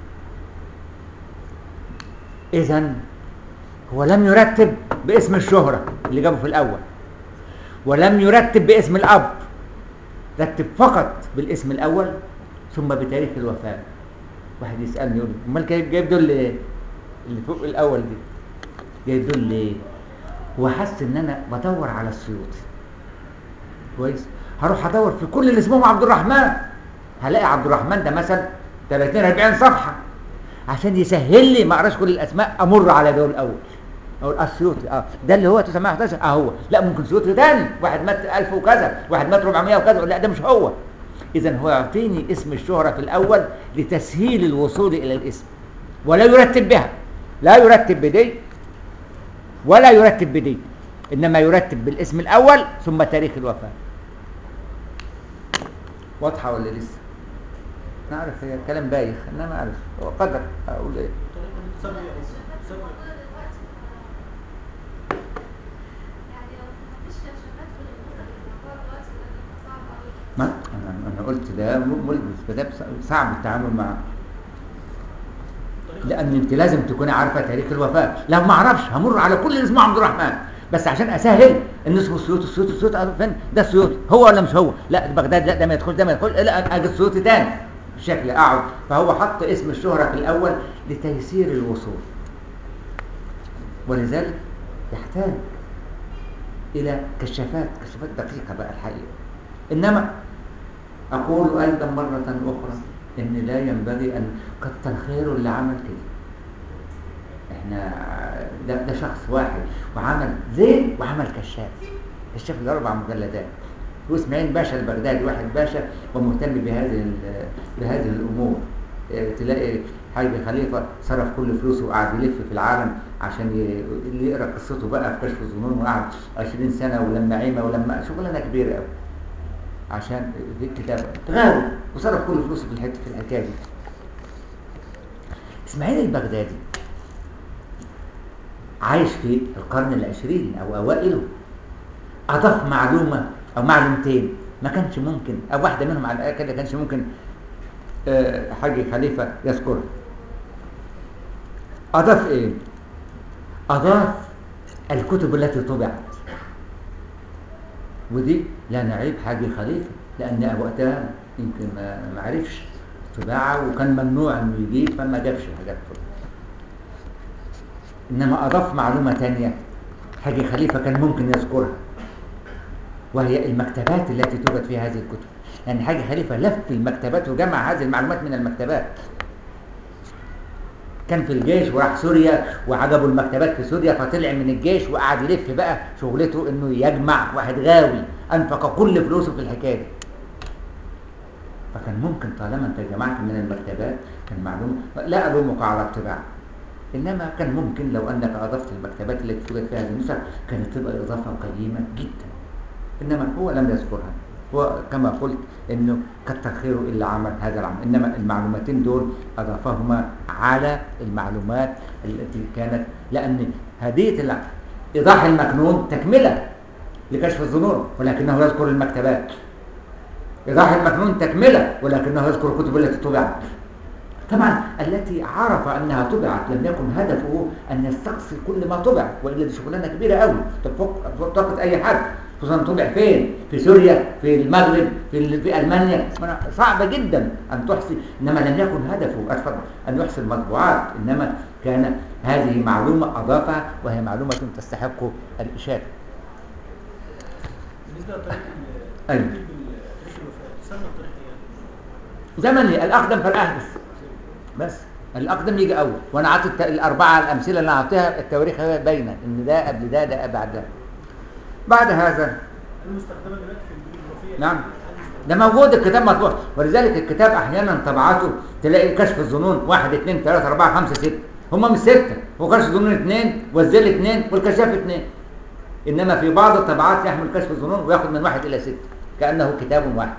اذا هو لم يرتب باسم الشهرة اللي جابه في الاول ولم يرتب باسم الاب رتب فقط بالاسم الاول ثم بتاريخ الوفاة واحد يسألني يقول لي، امال جايب جايب دول ليه اللي فوق الاول دي جايب دول ليه هو حس ان انا بدور على السيوطي كويس هروح ادور في كل اللي اسمهم عبد الرحمن هلاقي عبد الرحمن ده مثلا 30 40 صفحه عشان يسهل لي ما اقراش كل الاسماء امر على دول الاول اقول السيوطي اه ده اللي هو 911 اه هو لا ممكن سيوطي تاني واحد مات 1000 وكذا واحد مات 400 وكذا لا ده مش هو اذا هو يعطيني اسم الشهره في الاول لتسهيل الوصول الى الاسم ولا يرتب بها لا يرتب بدي ولا يرتب بدي انما يرتب بالاسم الاول ثم تاريخ الوفاه واضحه ولا لسه نعرف هي كلام بايخ انما اعرف هو قدر اقول ايه ما انا انا قلت ده ملبس فده صعب التعامل معه لان انت لازم تكوني عارفه تاريخ الوفاه لو ما اعرفش همر على كل اللي اسمه عبد الرحمن بس عشان اسهل ان اسمه السيوطي السيوطي السيوطي أعرف فين ده السيوطي هو ولا مش هو لا بغداد لا ده ما يدخل ده ما يدخل لا اجي السيوطي تاني بشكل اقعد فهو حط اسم الشهره في الاول لتيسير الوصول ولذلك يحتاج الى كشافات كشافات دقيقه بقى الحقيقه انما اقول ايضا مره اخرى ان لا ينبغي ان كتر خيره اللي عمل كده احنا ده, ده شخص واحد وعمل زين وعمل كشاف كشاف الاربع مجلدات واسماعيل باشا البغدادي واحد باشا ومهتم بهذه ال- بهذه الامور اه، تلاقي حاج خليفه صرف كل فلوسه وقعد يلف في العالم عشان ي- اللي يقرا قصته بقى في كشف الظنون وقعد 20 سنه ولما عيمه ولما شغلانه كبيره قوي عشان في الكتابه غاوي وصرف كل فلوسه في الحته في الحكايه دي اسماعيل البغدادي عايش في القرن العشرين او اوائله اضاف معلومه او معلومتين ما كانش ممكن او واحده منهم على الاقل كده كانش ممكن آه، حاج خليفه يذكرها اضاف ايه اضاف الكتب التي طبعت ودي لا نعيب حاج خليفه لان وقتها يمكن ما ما عرفش طباعه وكان ممنوع انه يجيب فما جابش حاجات طبعا انما اضاف معلومه تانية حاج خليفه كان ممكن يذكرها وهي المكتبات التي توجد فيها هذه الكتب يعني حاج خليفه لف المكتبات وجمع هذه المعلومات من المكتبات كان في الجيش وراح سوريا وعجبه المكتبات في سوريا فطلع من الجيش وقعد يلف بقى شغلته انه يجمع واحد غاوي انفق كل فلوسه في الحكايه دي فكان ممكن طالما انت جمعت من المكتبات كان معلومه لا الومك على الطباعه انما كان ممكن لو انك اضفت المكتبات التي توجد فيها هذه النسخ كانت تبقى اضافه قيمه جدا انما هو لم يذكرها هو كما قلت انه كتر خيره اللي عمل هذا العمل انما المعلوماتين دول اضافهما على المعلومات التي كانت لان هديه الع- ايضاح المكنون تكمله لكشف الظنون ولكنه يذكر المكتبات ايضاح المكنون تكمله ولكنه يذكر الكتب التي طبعت طبعا التي عرف انها طبعت لم يكن هدفه ان يستقصي كل ما طبع والا دي شغلانه كبيره قوي تفوق فوق طاقه اي حد خصوصا طبع فين في سوريا في المغرب في ال- في المانيا ما- صعبه جدا ان تحصي انما لم يكن هدفه اتفضل ان يحصي المطبوعات انما كان هذه معلومه اضافها وهي معلومه تستحق الاشاده بالنسبه لطريقه أيوة. ترتيب تاريخ الوفاه تسمى الطريقه ايه؟ زمني الاقدم فالاحدث بس الاقدم يجي اول وانا عطيت الت- الاربعه الامثله اللي انا اعطيها التواريخ هي باينه ان ده قبل ده ده بعد ده بعد هذا المستخدمه دلوقتي في البيبليوغرافيه نعم ده موجود الكتاب مطبوع ولذلك الكتاب احيانا طبعاته تلاقي كشف الظنون واحد اثنين ثلاثة أربعة خمسة ستة هم مش ستة هو كشف الظنون اثنين والزل اثنين والكشاف اثنين إنما في بعض الطبعات يحمل كشف الظنون وياخد من واحد إلى ستة كأنه كتاب واحد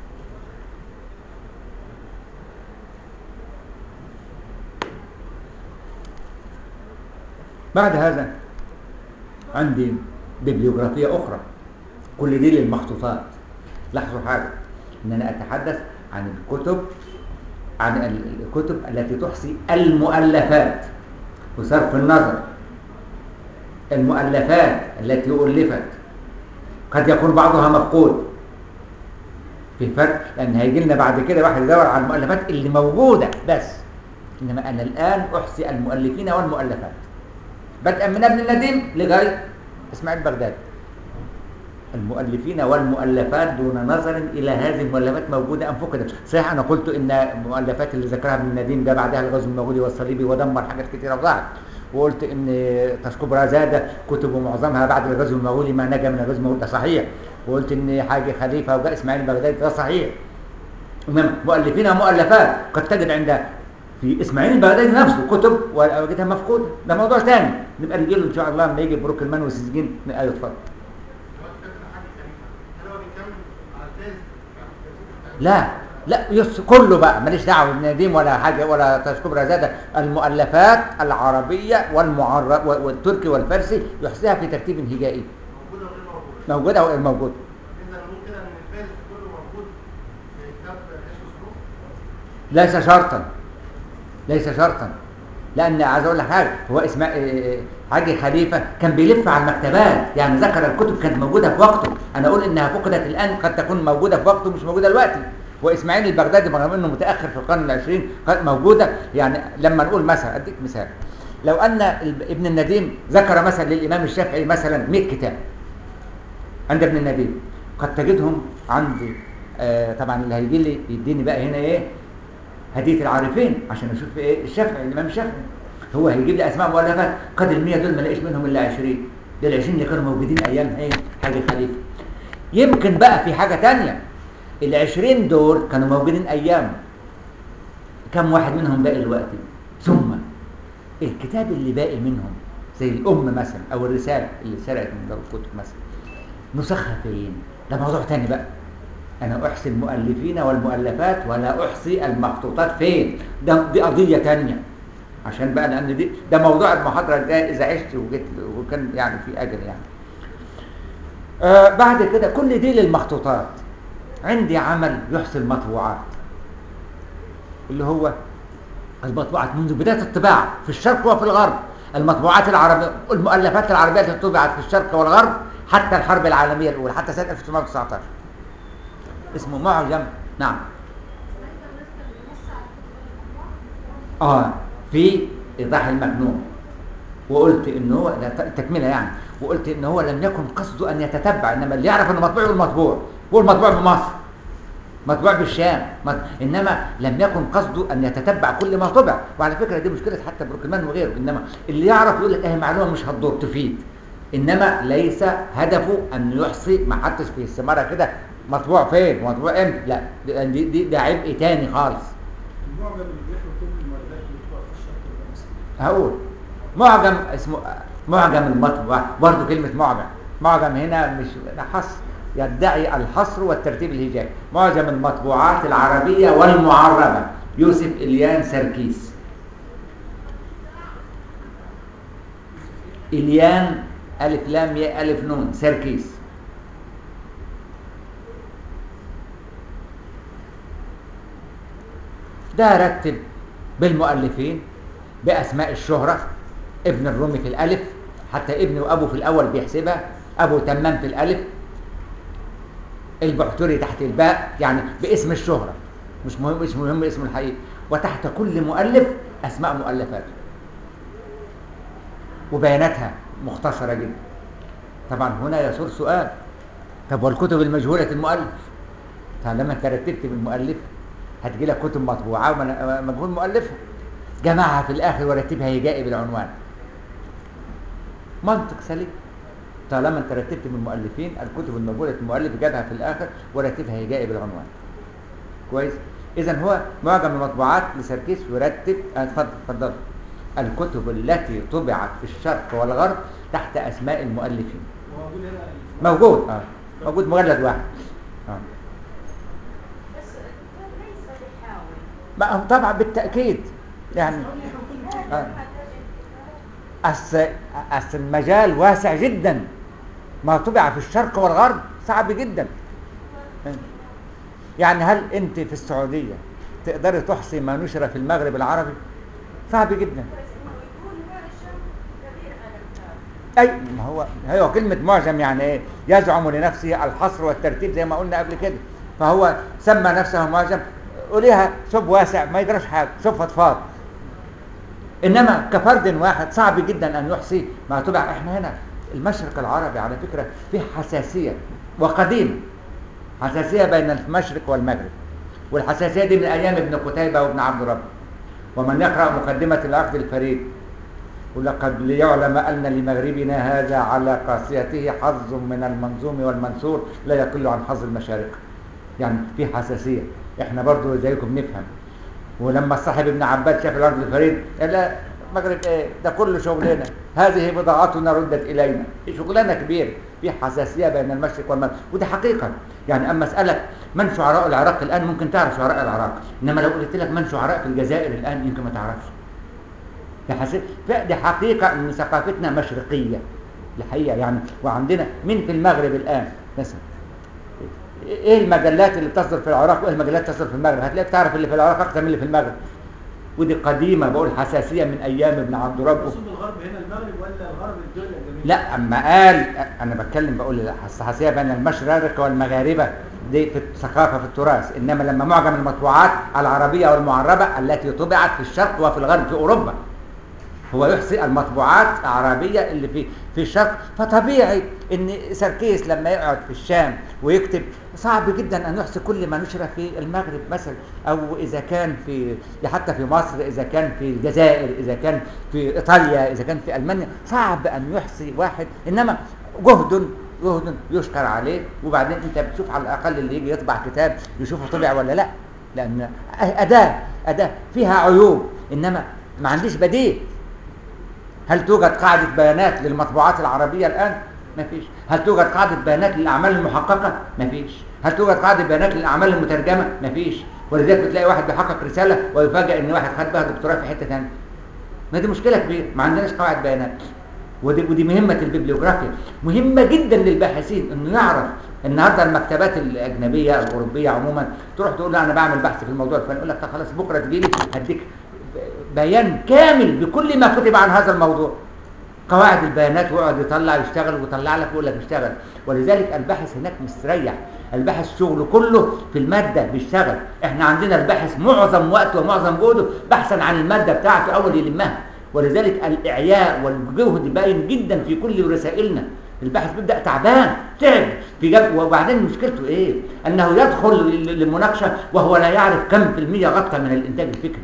بعد هذا عندي بيبليوغرافية أخرى كل دي للمخطوطات لاحظوا حاجة إن أنا أتحدث عن الكتب عن ال- الكتب التي تحصي المؤلفات بصرف النظر المؤلفات التي ألفت قد يكون بعضها مفقود في فرق لان هيجي لنا بعد كده واحد يدور على المؤلفات اللي موجوده بس انما انا الان احصي المؤلفين والمؤلفات بدءا من ابن النديم لغايه اسماعيل بغداد المؤلفين والمؤلفات دون نظر الى هذه المؤلفات موجوده ام فقدت صحيح انا قلت ان المؤلفات اللي ذكرها ابن النديم ده بعدها الغزو المغولي والصليبي ودمر حاجات كثيره وضاعت وقلت ان تشكبرا زاد كتب معظمها بعد الغزو المغولي ما نجا من الغزو المغولي ده صحيح وقلت ان حاجه خليفه وجاء اسماعيل البغدادي ده صحيح إنما مؤلفين ومؤلفات قد تجد عند في اسماعيل البغدادي نفسه كتب وجدها مفقوده ده موضوع ثاني نبقى نجي له ان شاء الله لما يجي بروك المان والسجين ايوه اتفضل لا لا يس كله بقى ماليش دعوه بنديم ولا حاجه ولا تشكبرا زاد المؤلفات العربيه والمعرب والتركي والفارسي يحصيها في ترتيب هجائي موجوده او غير موجوده ليس شرطا ليس شرطا لان عايز اقول لك حاجه هو اسماء حاجي خليفه كان بيلف على المكتبات يعني ذكر الكتب كانت موجوده في وقته انا اقول انها فقدت الان قد تكون موجوده في وقته مش موجوده دلوقتي واسماعيل البغدادي رغم انه متاخر في القرن العشرين قد موجوده يعني لما نقول مثلا اديك مثال لو ان ابن النديم ذكر مثلا للامام الشافعي مثلا 100 كتاب عند ابن النديم قد تجدهم عندي آه طبعا اللي هيجي لي يديني بقى هنا ايه هديه العارفين عشان اشوف ايه الشافعي الامام الشافعي هو هيجيب لي اسماء مؤلفات قد ال 100 دول ما لاقيش منهم الا 20 دول 20 اللي كانوا موجودين ايام ايه حاجه خليفه يمكن بقى في حاجه ثانيه ال 20 دول كانوا موجودين ايام كم واحد منهم باقي دلوقتي ثم الكتاب اللي باقي منهم زي الام مثلا او الرساله اللي سرقت من دار الكتب مثلا نسخها فين ده موضوع ثاني بقى انا احصي المؤلفين والمؤلفات ولا احصي المخطوطات فين ده دي قضيه ثانيه عشان بقى لان دي ده موضوع المحاضره ده اذا عشت وجيت وكان يعني في اجل يعني آه بعد كده كل دي للمخطوطات عندي عمل يحصي المطبوعات اللي هو المطبوعات منذ بدايه الطباعه في الشرق وفي الغرب المطبوعات العربيه المؤلفات العربيه التي طبعت في الشرق والغرب حتى الحرب العالميه الاولى حتى سنه 1919 اسمه معجم نعم اه في ايضاح المكنون وقلت ان هو تكمله يعني وقلت ان هو لم يكن قصده ان يتتبع انما اللي يعرف انه مطبوع يقول مطبوع هو المطبوع بمصر مطبوع بالشام مط... انما لم يكن قصده ان يتتبع كل ما طبع وعلى فكره دي مشكله حتى بروكمان وغيره انما اللي يعرف يقول لك اهي معلومه مش هتضر تفيد انما ليس هدفه ان يحصي ما حطش في السماره كده مطبوع فين مطبوع امتى لا دي دي ده عبء تاني خالص المعجم اللي بيحوي كل المؤلفات اللي بتبقى في الشرق والمصري هقول معجم اسمه معجم المطبوع برضه كلمه معجم معجم هنا مش حصر يدعي الحصر والترتيب الهجائي معجم المطبوعات العربيه والمعربه يوسف اليان سركيس اليان الف لام ياء الف نون سركيس ده رتب بالمؤلفين بأسماء الشهرة ابن الرومي في الألف حتى ابنه وأبوه في الأول بيحسبها أبو تمام في الألف البحتري تحت الباء يعني باسم الشهرة مش مهم مش مهم اسمه الحقيقي وتحت كل مؤلف أسماء مؤلفاته وبياناتها مختصرة جدا طبعا هنا يصير سؤال طب والكتب المجهولة المؤلف طالما انت رتبت بالمؤلف هتجي لك كتب مطبوعه ومجهول مؤلفها جمعها في الاخر ورتبها هجائي بالعنوان منطق سليم طالما انت رتبت بالمؤلفين الكتب الموجوده المؤلف جابها في الاخر ورتبها هجائي بالعنوان كويس اذا هو معجم المطبوعات لسركيس يرتب اتفضل اتفضل الكتب التي طبعت في الشرق والغرب تحت اسماء المؤلفين وموجود هنا موجود اه موجود مجلد واحد اه بس الكتاب ليس بحاول ما هو طبعا بالتاكيد يعني آه. أصل أصل المجال واسع جدا ما طبع في الشرق والغرب صعب جدا يعني هل انت في السعوديه تقدري تحصي ما نشر في المغرب العربي صعب جدا بس انه يكون معجم كبير على الكتاب اي ما هو هو كلمه معجم يعني ايه يزعم لنفسه الحصر والترتيب زي ما قلنا قبل كده فهو سمى نفسه مهاجم قوليها شوف واسع ما يجراش حاجه شوف فضفاض انما كفرد واحد صعب جدا ان يحصي ما تبع احنا هنا المشرق العربي على فكره فيه حساسيه وقديمه حساسيه بين المشرق والمغرب والحساسيه دي من ايام ابن قتيبه وابن عبد رب ومن يقرا مقدمه العقد الفريد ولقد ليعلم ان لمغربنا هذا على قاسيته حظ من المنظوم والمنصور لا يقل عن حظ المشارق يعني في حساسيه احنا برضو زيكم نفهم ولما صاحب ابن عباد شاف الارض الفريد قال لا المغرب ايه ده كله شغلنا هذه بضاعتنا ردت الينا شغلانه كبير في حساسيه بين المشرق والمغرب ودي حقيقه يعني اما اسالك من شعراء العراق الان ممكن تعرف شعراء العراق انما لو قلت لك من شعراء في الجزائر الان يمكن ما تعرفش دي حس- دي حقيقه ان ثقافتنا مشرقيه الحقيقه يعني وعندنا مين في المغرب الان مثلا ايه المجلات اللي بتصدر في العراق وايه المجلات اللي بتصدر في المغرب هتلاقيك تعرف اللي في العراق اكتر من اللي في المغرب ودي قديمه بقول حساسيه من ايام ابن عبد رب مقصود الغرب هنا المغرب ولا الغرب الدنيا الجميله؟ لا اما قال انا بتكلم بقول الحساسيه بين المشرق والمغاربه دي في الثقافه في التراث انما لما معجم المطبوعات العربيه والمعربه التي طبعت في الشرق وفي الغرب في اوروبا هو يحصي المطبوعات العربيه اللي في في الشرق فطبيعي ان سركيس لما يقعد في الشام ويكتب صعب جدا ان يحصي كل ما نشر في المغرب مثلا او اذا كان في حتى في مصر اذا كان في الجزائر اذا كان في ايطاليا اذا كان في المانيا صعب ان يحصي واحد انما جهد جهد يشكر عليه وبعدين انت بتشوف على الاقل اللي يجي يطبع كتاب يشوفه طبع ولا لا لان اداه اداه فيها عيوب انما ما عنديش بديل هل توجد قاعدة بيانات للمطبوعات العربية الآن؟ ما فيش هل توجد قاعدة بيانات للأعمال المحققة؟ ما فيش هل توجد قاعدة بيانات للأعمال المترجمة؟ ما فيش ولذلك بتلاقي واحد بيحقق رسالة ويفاجئ إن واحد خد بها دكتوراه في حتة ثانية ما دي مشكلة كبيرة ما عندناش قواعد بيانات ودي, ودي مهمة البيبليوغرافيا مهمة جدا للباحثين إنه يعرف النهارده المكتبات الأجنبية الأوروبية عموما تروح تقول له أنا بعمل بحث في الموضوع الفلاني يقول لك طب خلاص بكرة تجي لي هديك بيان كامل بكل ما كتب عن هذا الموضوع قواعد البيانات ويقعد يطلع يشتغل ويطلع لك ويقول لك اشتغل ولذلك الباحث هناك مستريح الباحث شغله كله في الماده بيشتغل احنا عندنا الباحث معظم وقته ومعظم جهده بحثا عن الماده بتاعته اول يلمها ولذلك الاعياء والجهد باين جدا في كل رسائلنا الباحث بيبدا تعبان تعب في جب وبعدين مشكلته ايه انه يدخل للمناقشه وهو لا يعرف كم في المية غطى من الانتاج الفكري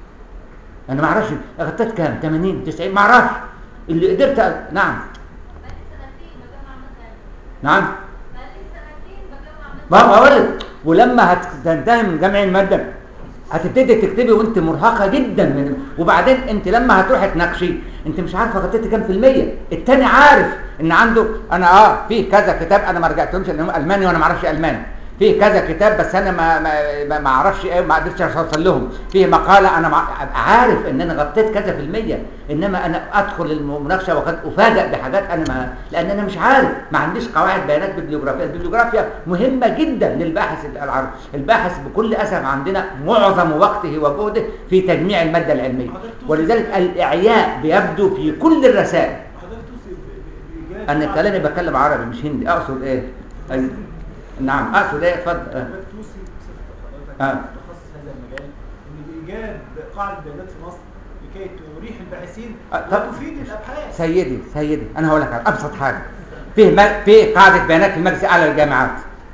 انا ما اعرفش غطيت كام 80 90 ما اعرفش اللي قدرت أ... نعم بقالي سنتين بجمع مثلا نعم بقالي سنتين بجمع ما بقول لك ولما هتنتهي من جمع الماده هتبتدي تكتبي وانت مرهقه جدا من وبعدين انت لما هتروحي تناقشي انت مش عارفه غطيتي كام في الميه التاني عارف ان عنده انا اه في كذا كتاب انا ما رجعتهمش لانهم الماني وانا ما اعرفش الماني في كذا كتاب بس انا ما ما ما اعرفش ايه ما قدرتش اوصل لهم في مقاله انا مع... عارف ان انا غطيت كذا في الميه انما انا ادخل المناقشه وقد افاجئ بحاجات انا ما لان انا مش عارف ما عنديش قواعد بيانات بيبليوغرافيه البيبليوغرافيا مهمه جدا للباحث العربي الباحث بكل اسف عندنا معظم وقته وجهده في تجميع الماده العلميه ولذلك الاعياء بيبدو في كل الرسائل وحضرتك توصي ب- بإيجاد انا بعض- كلامي بتكلم عربي مش هندي اقصد ايه أيوة. نعم اقصد ايه اتفضل آه. حضرتك توصي بصفة حضرتك آه. متخصص هذا المجال ان بايجاد قاعده بيانات في مصر لكي تريح الباحثين آه، طب- وتفيد الابحاث سيدي سيدي انا هقول لك على ابسط حاجه في م- في قاعده بيانات في المجلس الاعلى للجامعات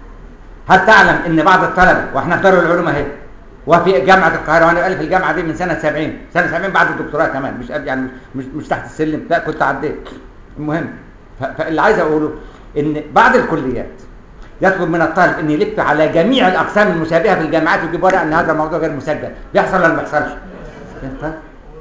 هل تعلم ان بعض الطلبه واحنا في دار العلوم اهي وفي جامعه القاهره وانا بقالي في الجامعه دي من سنه 70 سنه 70 بعد الدكتوراه كمان مش قبل- يعني مش مش تحت السلم لا كنت عديت المهم ف- فاللي عايز اقوله ان بعض الكليات يطلب من الطالب ان يلف على جميع الاقسام المشابهه في الجامعات ويجيب ورقه ان هذا الموضوع غير مسجل بيحصل ولا ما بيحصلش؟ بيحصل.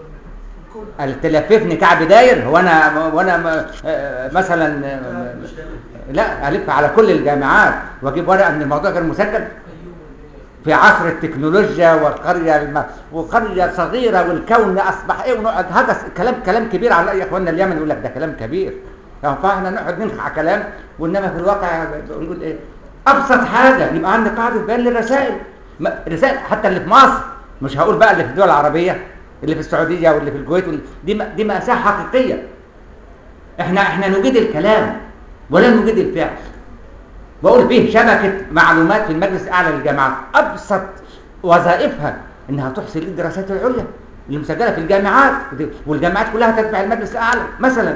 قال تلففني كعب داير هو انا وانا م- آه، مثلا آه، لا الف على كل الجامعات واجيب ورقه ان الموضوع غير مسجل في عصر التكنولوجيا والقريه الم... وقريه صغيره والكون اصبح ايه ونقعد هذا كلام كلام كبير على اي اخواننا اليمن يقول لك ده كلام كبير يعني فاحنا نقعد ننخع كلام وانما في الواقع نقول ايه ابسط حاجه يبقى عندي قاعده بيان للرسائل ما- رسائل حتى اللي في مصر مش هقول بقى اللي في الدول العربيه اللي في السعوديه واللي في الكويت واللي دي م- دي مأساة حقيقيه احنا احنا نجيد الكلام ولا نجيد الفعل بقول فيه شبكه معلومات في المجلس الاعلى للجامعات ابسط وظائفها انها تحصي الدراسات العليا اللي مسجله في الجامعات والجامعات كلها تتبع المجلس الاعلى مثلا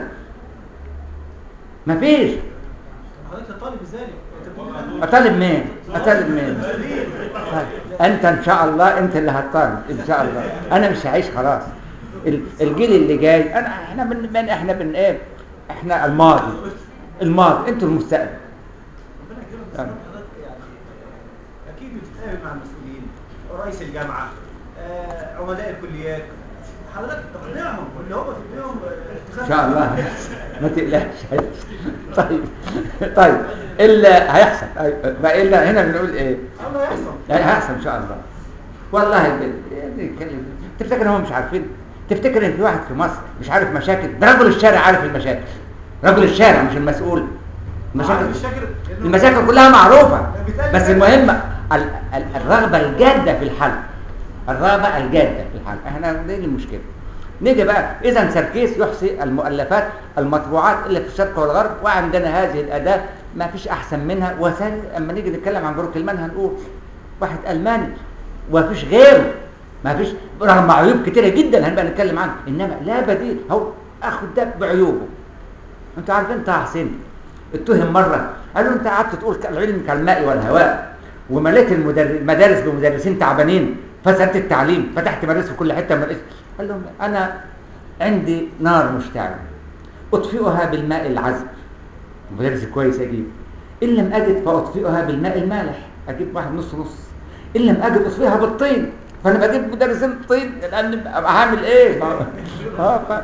مفيش حضرتك طالب ذلك انت بتقول اطالب مين اطالب مين طيب. انت ان شاء الله انت اللي هتطالب ان شاء الله انا مش هعيش خلاص ال- الجيل اللي جاي انا احنا من, من احنا من ايه احنا الماضي الماضي انتوا المستقبل ربنا يكرمك بس حضرتك يعني اكيد بتتقابل مع المسؤولين رئيس الجامعه آه، عملاء الكليات حضرتك تقنعهم اللي هم في ايديهم ان اتخاذ شاء الله ما تقلقش هيحصل. طيب طيب الا هيحصل أيوة. ما الا هنا بنقول ايه الله يحصل يعني هيحصل ان شاء الله والله ب- يعني كلم- تفتكر هم مش عارفين تفتكر ان في واحد في مصر مش عارف مشاكل ده رجل الشارع عارف المشاكل رجل الشارع مش المسؤول المشاكل عارف الشاكر إنه- المشاكل كلها معروفة بيتقال بس كده. المهم ال- ال- الرغبة الجادة في الحل الرغبة الجادة في الحل احنا دي المشكلة نيجي بقى اذا سركيس يحصي المؤلفات المطبوعات اللي في الشرق والغرب وعندنا هذه الاداة ما فيش احسن منها وثاني اما نيجي نتكلم عن بروكلمان هنقول واحد الماني ومفيش غيره ما فيش رغم عيوب كتيرة جدا هنبقى نتكلم عنها انما لا بديل هو اخد ده بعيوبه انت عارفين طه حسين اتهم مره قال له انت قعدت تقول العلم كالماء والهواء ومليت المدر- المدارس بمدرسين تعبانين فسدت التعليم فتحت مدارس في كل حته من قال لهم انا عندي نار مشتعله اطفئها بالماء العذب مدرس كويس اجيب ان لم اجد فاطفئها بالماء المالح اجيب واحد نص نص ان لم اجد اطفئها بالطين فانا بجيب مدرسين طين لان أبقى هعمل ايه ما هو- اه ف...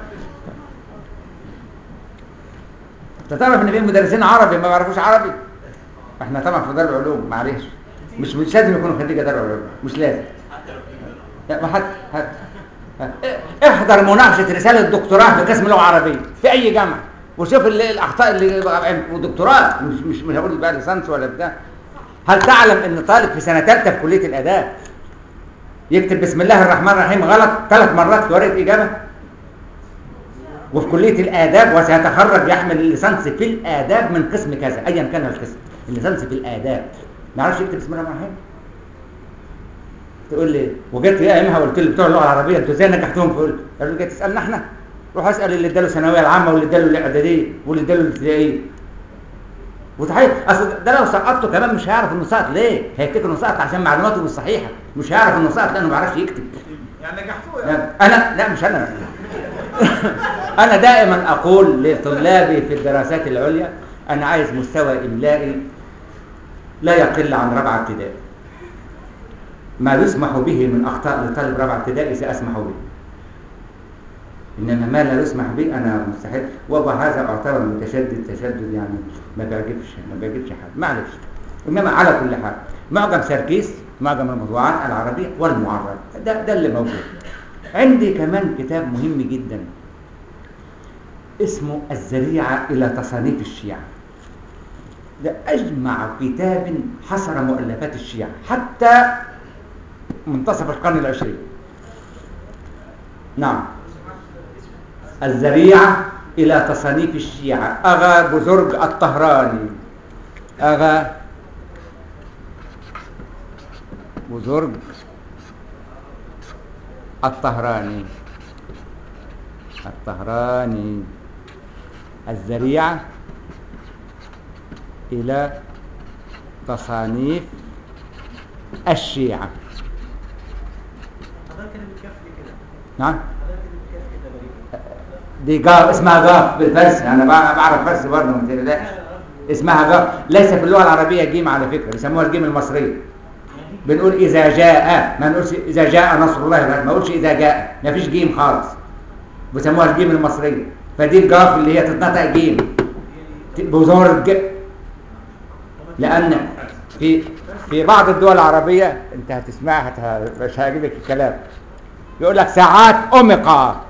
انت تعرف ان في مدرسين عربي ما بيعرفوش عربي احنا طبعا في دار العلوم معلش مش مش لازم يكونوا خريجه دار العلوم مش لازم لا، ما حد حد احضر مناقشه رساله دكتوراه في قسم لغه عربيه في اي جامعه وشوف ال- الاخطاء اللي ودكتوراه مش مش مش هقول بقى ليسانس ولا بتاع هل تعلم ان طالب في سنه ثالثه في كليه الاداب يكتب بسم الله الرحمن الرحيم غلط ثلاث مرات في ورقه اجابه وفي كليه الاداب وسيتخرج يحمل الليسانس في الاداب من قسم كذا ايا كان القسم الليسانس في الاداب ما يعرفش يكتب بسم الله الرحمن الرحيم تقول لي وجيت يا ايامها قلت له بتوع اللغه العربيه انتوا ازاي نجحتوهم في قالوا لي جاي تسالنا احنا روح اسال اللي اداله الثانويه العامه واللي اداله الاعداديه واللي اداله الابتدائيه وتحيل اصل ده لو سقطته كمان مش هيعرف انه سقط ليه هيفتكر انه سقط عشان معلوماته مش صحيحه مش هيعرف انه سقط لانه ما بيعرفش يكتب يعني نجحتوه يعني يعني انا لا مش انا انا دائما اقول لطلابي في الدراسات العليا انا عايز مستوى املائي لا يقل عن رابعه ابتدائي ما يسمح به من اخطاء لطالب رابعه ابتدائي ساسمح به انما ما لا يسمح به انا مستحيل وهذا اعتبر متشدد تشدد يعني ما بيعجبش ما بيعجبش حد معلش انما على كل حال معجم سركيس معجم الموضوعات العربيه والمعرب ده ده اللي موجود عندي كمان كتاب مهم جدا اسمه الذريعه الى تصانيف الشيعه ده اجمع كتاب حصر مؤلفات الشيعه حتى منتصف القرن العشرين نعم الذريعة إلى تصانيف الشيعة أغا بزرج الطهراني أغا بزرج الطهراني الطهراني الذريعة إلى تصانيف الشيعة حضرتك اللي بتكفي كده نعم حضرتك اللي بتكفي كده بريء دي جاف اسمها جاف بالفارسي انا بع- بعرف فارسي برضه ما تقلقش اسمها جاف ليس في اللغه العربيه جيم على فكره بيسموها الجيم المصريه بنقول اذا جاء ما نقولش اذا جاء نصر الله ما نقولش اذا جاء ما فيش جيم خالص بيسموها الجيم المصريه فدي الجاف اللي هي تتنطق جيم بزرج لان في في بعض الدول العربيه انت هتسمعها هت- مش هجيب لك الكلام يقول لك ساعات أمقا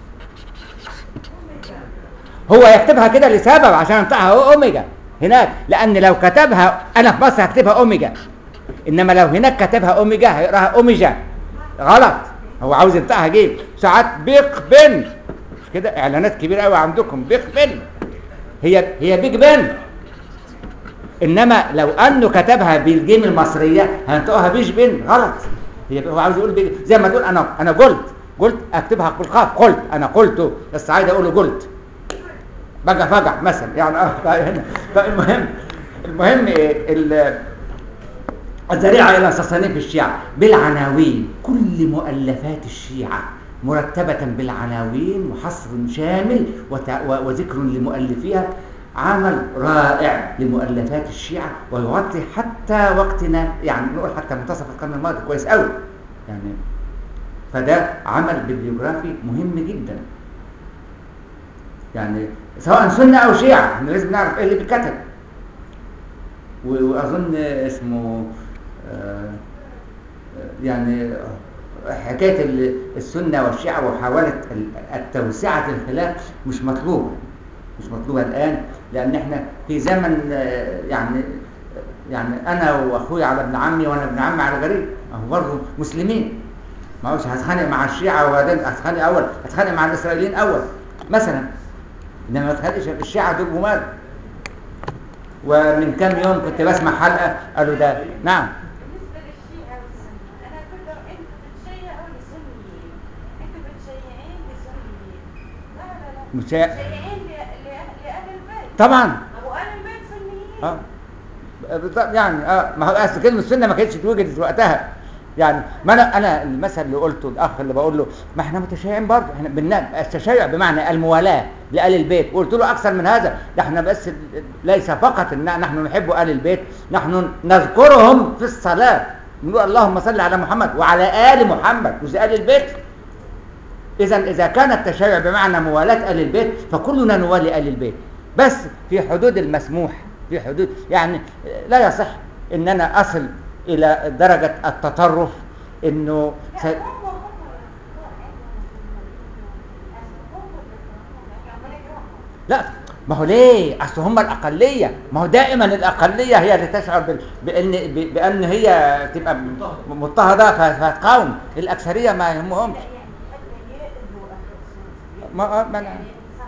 هو يكتبها كده لسبب عشان ينطقها هو أوميجا هناك لأن لو كتبها أنا في مصر هكتبها أوميجا إنما لو هناك كتبها أوميجا هيقراها أوميجا غلط هو عاوز ينطقها جيب ساعات بيق بن مش كده إعلانات كبيرة قوي عندكم بيق بن هي هي بيج بن انما لو انه كتبها بالجيم المصريه هنطقها بيش بين غلط هي هو عاوز يقول بي زي ما تقول انا انا قلت قلت اكتبها بالقاف قلت انا قلت بس عايز اقول قلت بقى فجع مثلا يعني اه هنا فالمهم المهم ايه ال- الذريعة إلى تصنيف الشيعة بالعناوين كل مؤلفات الشيعة مرتبة بالعناوين وحصر شامل وت- و- وذكر لمؤلفيها عمل رائع لمؤلفات الشيعة ويغطي حتى وقتنا يعني نقول حتى منتصف القرن الماضي كويس قوي يعني فده عمل ببليوغرافي مهم جدا يعني سواء سنة أو شيعة احنا لازم نعرف ايه اللي بيتكتب و- واظن اسمه آه، يعني حكايه ال- السنه والشيعه ومحاوله ال- التوسعه الخلاف مش مطلوبه مش مطلوبه الان لان احنا في زمن آه، يعني يعني انا واخويا على ابن عمي وانا ابن عمي على غريب اهو برضه مسلمين ما هوش هتخانق مع الشيعه وبعدين هتخانق اول هتخانق مع الاسرائيليين اول مثلا انما ما تخانقش الشيعه دول جمال ومن كام يوم كنت بسمع حلقه قالوا ده نعم بالنسبة للشيعة والسنة أنا أقول له أنتوا بتشيعوا لسنيين أنتوا بتشيعين لسنيين لا لا لا مش هي- مشيعين ل- ل- لأهل البيت طبعا أبو أهل البيت سنيين اه بالضبط يعني اه ما هو اصل كلمه السنه ما كانتش اتوجدت وقتها يعني ما انا انا المثل اللي قلته الاخ اللي بقول له ما احنا متشيعين برضه احنا بالنا التشيع بمعنى الموالاه لآل البيت قلت له اكثر من هذا ده احنا بس ليس فقط ان نحن نحب آل البيت نحن نذكرهم في الصلاه نقول اللهم صل على محمد وعلى آل محمد مش آل البيت إذا إذا كان التشيع بمعنى موالاة آل البيت فكلنا نوالي آل البيت بس في حدود المسموح في حدود يعني لا يصح إن أنا أصل إلى درجة التطرف إنه س... لا هم هم هم لا ما هو ليه؟ أصل هم الأقلية ما هو دائما الأقلية هي اللي تشعر بال... بأن ب... بأن هي تبقى مضطهدة ف- فتقاوم الأكثرية ما يهمهمش ما ما أنا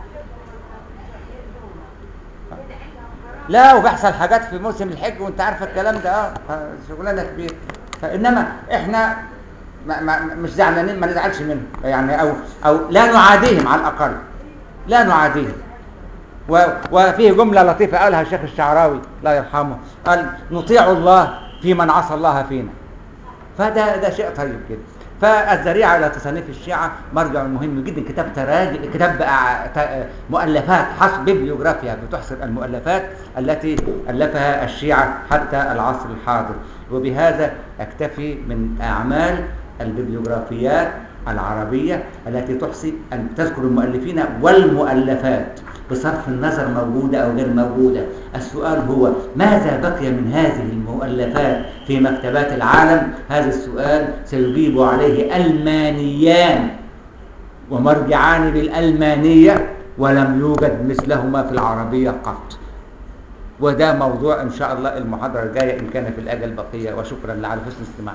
لا وبيحصل حاجات في موسم الحج وانت عارف الكلام ده اه شغلانه كبيره فانما احنا ما ما مش زعلانين ما نزعلش منهم يعني او او لا نعاديهم على الاقل لا نعاديهم و- وفيه جمله لطيفه قالها الشيخ الشعراوي الله يرحمه قال نطيع الله في من عصى الله فينا فده ده شيء طيب كده فالذريعه الى تصنيف الشيعه مرجع مهم جدا كتاب تراجع كتاب بقى ت- مؤلفات حسب بيبليوغرافيا بتحصر المؤلفات التي الفها الشيعه حتى العصر الحاضر وبهذا اكتفي من اعمال البيبليوغرافيات العربيه التي تحصي ان تذكر المؤلفين والمؤلفات بصرف النظر موجودة أو غير موجودة السؤال هو ماذا بقي من هذه المؤلفات في مكتبات العالم هذا السؤال سيجيب عليه ألمانيان ومرجعان بالألمانية ولم يوجد مثلهما في العربية قط وده موضوع إن شاء الله المحاضرة الجاية إن كان في الأجل بقية وشكرا على حسن استماعكم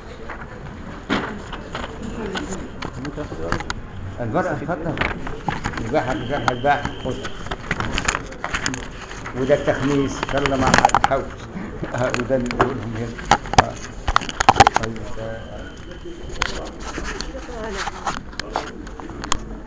الورقة اتفضل الباحث الباحث الباحث خد وده التخميس ان شاء الله ما حاولش وده اللي بقولهم هنا آه. طيب ده-